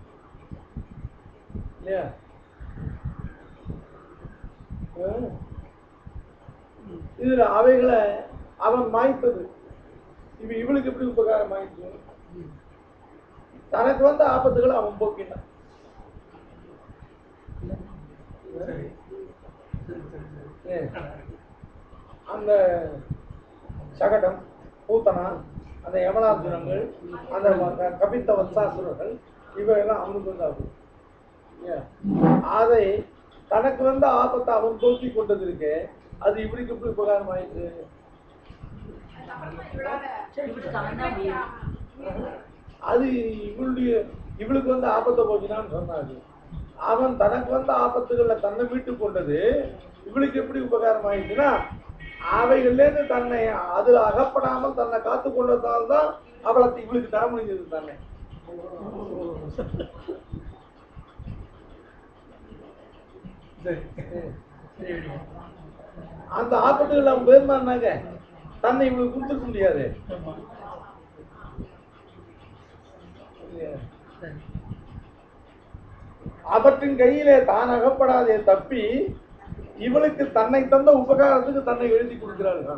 இல்லையா ஆ. இதுல அவைகளை அவன் மாய்த்தது இவ இவளுக்கு எப்படி உபகாரம் ஆயிடுச்சு தனக்கு வந்த ஆபத்துகளை அவன் போக்கினான் சரி சரி சரி சரி ஏன்? அந்த சகடம் பூத்தனா அந்த யமனாசுரங்கள் அந்த வ- கபித்த வத்சாசுரர்கள் இவையெல்லாம் அவனுக்கு வந்து ஆகும் ஏன்? அதை தனக்கு வந்த ஆபத்தை அவன் போக்கி கொண்டது இருக்கே அது இவனுக்கு எப்படி உபகாரம் ஆயிடுது அதுக்கப்புறமா இவளால இவளுக்கு அவன் தான் உயிர். அது இவளுடைய இவளுக்கு வந்து ஆபத்தை போக்கினான்னு சொன்னாரு அவன் தனக்கு வந்த ஆபத்துகள்ல தன்னை மீட்டு கொண்டது இவளுக்கு எப்படி உபகாரம் ஆயிடுச்சுன்னா அவைகள்லேருந்து தன்னை அது அகப்படாமல் தன்னை காத்து கொண்டதால் தான் அவளை இவளுக்கு தர முடிஞ்சது தானே சரி சரி அடியா. அந்த ஆபத்துகள் அவன் போயிருந்தான்னாங்க தன்னை இவளுக்கு கொடுத்துக்க முடியாது ஆமா சரி அவற்றின் கையிலே தான் அகப்படாதே தப்பி இவளுக்கு தன்னை தந்த உபகாரத்துக்கு தன்னை எழுதி கொடுக்கிறார்கள்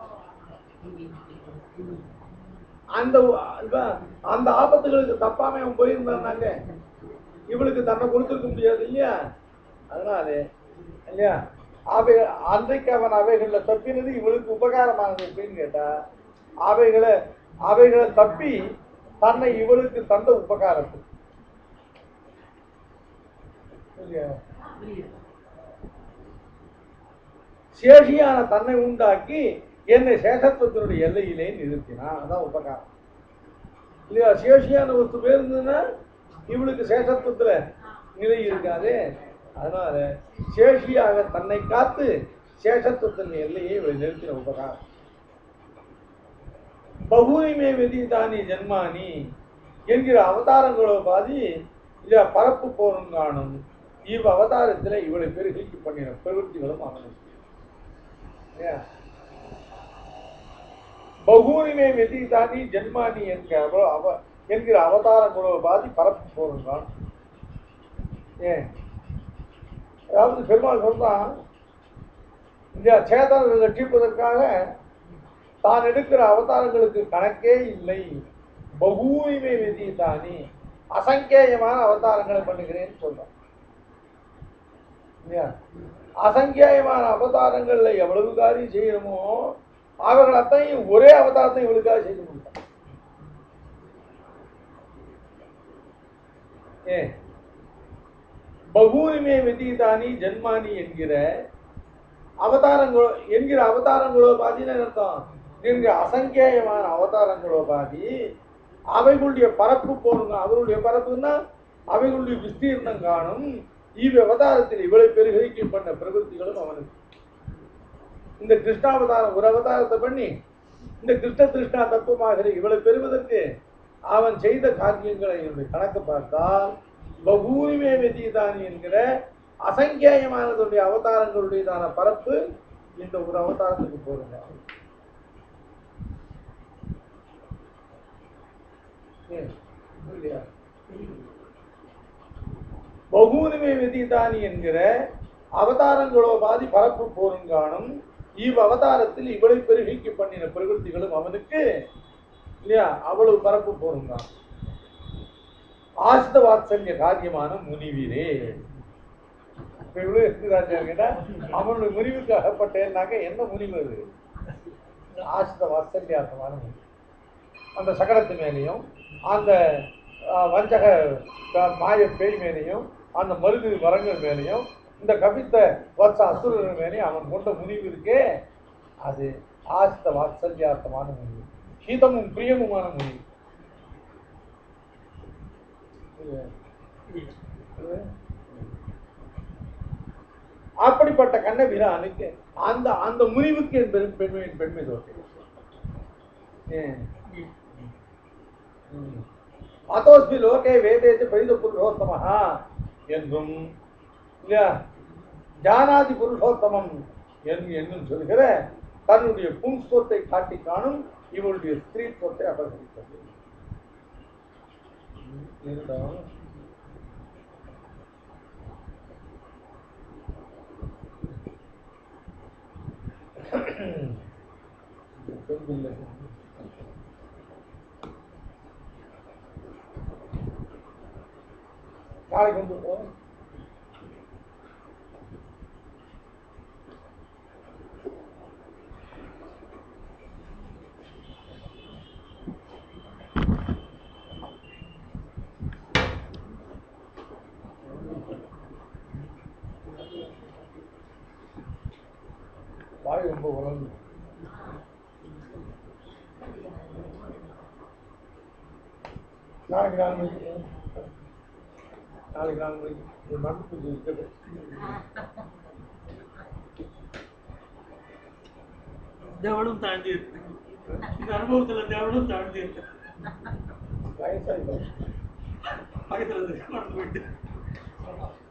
அந்த இவன் அந்த ஆபத்துகளுக்கு தப்பாம அவன் போயிருந்தாங்க இவளுக்கு தன்னை கொடுத்துருக்க முடியாது இல்லையா அதனால இல்லையா அவை அன்றைக்கு அவன் அவைகளில் தப்பினது இவளுக்கு உபகாரமானது எப்படின்னு கேட்டா அவைகளை அவைகளை தப்பி தன்னை இவளுக்கு தந்த உபகாரத்துக்கு இல்லையா சேஷியான தன்னை உண்டாக்கி என்னை சேஷத்துவத்தினுடைய எல்லையிலே நிறுத்தினான் அதான் உபகாரம் இல்லையா சேஷியான வஸ்து பேருந்ததுன்னா இவளுக்கு சேஷத்துவத்துல நிலை இருக்காது அதனால சேஷியாக தன்னை காத்து சேஷத்துவத்தின் எல்லையை இவள் நிறுத்தின உபகாரம் பகுனிமே வெதிதானி ஜென்மானி என்கிற அவதாரங்களோ பாதி இத பரப்பு போரும் காணும் இவ் அவதாரத்துல இவளை பெருகிக்கு பண்ணின பிரவൃத்திகளும் அவனுக்கு ஏன்? பகூனிமே வெதிதானி ஜென்மானி என்கிற அவ அவ என்கிற அவதாரங்களோ பாதி பரப்பு போரும் காணும் ஏன் அதாவது பெருமாள் சொல்றான் இந்த சேதனை ரட்சிப்பதற்காக தான் எடுக்கிற அவதாரங்களுக்கு கணக்கே இல்லை பகூரிமை விதித்தானி அசங்கேயமான அவதாரங்களை பண்ணுகிறேன்னு சொல்றான் இல்லையா? அசங்கேயமான அவதாரங்கள்ல எவ்வளவு காரியம் செய்யணுமோ அவர்கள் அத்தனையும் ஒரே அவதாரத்தை இவளுக்காக செய்து முடித்தான் ஏ பகூரிமே விதிதானி ஜென்மானி என்கிற அவதாரங்களோ என்கிற அவதாரங்களோ பாதின்னு அர்த்தம் என்கிற அசங்கேயமான அவதாரங்களோ பாதி அவைகளுடைய பரப்பு போடுங்க அவர்களுடைய பரப்புன்னா அவைகளுடைய விஸ்தீர்ணம் காணும் இவ் அவதாரத்தில் இவ்வளவு பெருகரிக்கை பண்ண பிரவൃத்திகளும் அவனுக்கு இந்த கிருஷ்ணாவதாரம் ஒரு அவதாரத்தை பண்ணி இந்த கிருஷ்ண திருஷ்ணா தத்துவமாக இவ்வளவு பெறுவதற்கு அவன் செய்த காரியங்களை என்று கணக்கு பார்த்தால் பகூரிமே வெதிதானி என்கிற அசங்கேயமானதுடைய அவதாரங்களுடையதான பரப்பு இந்த ஒரு அவதாரத்துக்கு போதுங்க ஏன்? புரியலையா? பகூனிமே வெதிதானி என்கிற அவதாரங்களோ பாதி பரப்பு போருங்காணும் இவ் அவதாரத்தில் இவ்வளவு பெருகிக்கு பண்ணின பிரவൃத்திகளும் அவனுக்கு இல்லையா அவ்வளவு பரப்பு போருங்கான் ஆசித வாத்சல்ய காரியமான முனிவீரே இப்ப இவ்வளவு இருக்கிறாங்க கேட்டா அவனுடைய முனிவுக்கு அகப்பட்டேன்னாக்க என்ன முனிவு அது ஆசித வாத்சல்யார்த்தமான முனிவு அந்த சகடத்து மேலேயும் அந்த ஆஹ், வஞ்சக க- மாய பேய் மேலேயும் அந்த மருது மரங்கள் மேலேயும் இந்த கபித்த வத்ச அசுரர்கள் மேலேயும் அவன் கொண்ட முனிவு இருக்கே அது ஆசித வாத்சல்யார்த்தமான முனிவு ஹீதமும் பிரியமுமான முனிவு அப்படிப்பட்ட கண்ணபிரானுக்கு அந்த அந்த முனிவுக்கு என் பெரும் பெண்மையின் பெண்மை தோற்று ஏன் ம். அதோஸ்மி லோகே வேதேச்சு பரித புருஷோத்தமஹா என்றும் இல்லையா ஜானாதி புருஷோத்தமம் என்று என்னும் சொல்கிற தன்னுடைய புன்ஸ்வத்தை காட்டி காணும் இவளுடைய ஸ்திரீத்துவத்தை அபகரித்தது ம், இருந்தாலும் சொல்லுங்க. நாளைக்கு வந்துருக்கோம் வாய் ரொம்ப உழந்து நாளைக்கு நாலு மணிக்கு நாளைக்கு நாலு மணிக்கு இந்த மண் பூஜை இருக்குது தேவனும் தாழ்ந்து இருக்கு இந்த அனுபவத்துல தேவனும் தாழ்ந்து இருக்கு வயசாகி பக்கத்துல இருந்து மறந்து போயிட்டு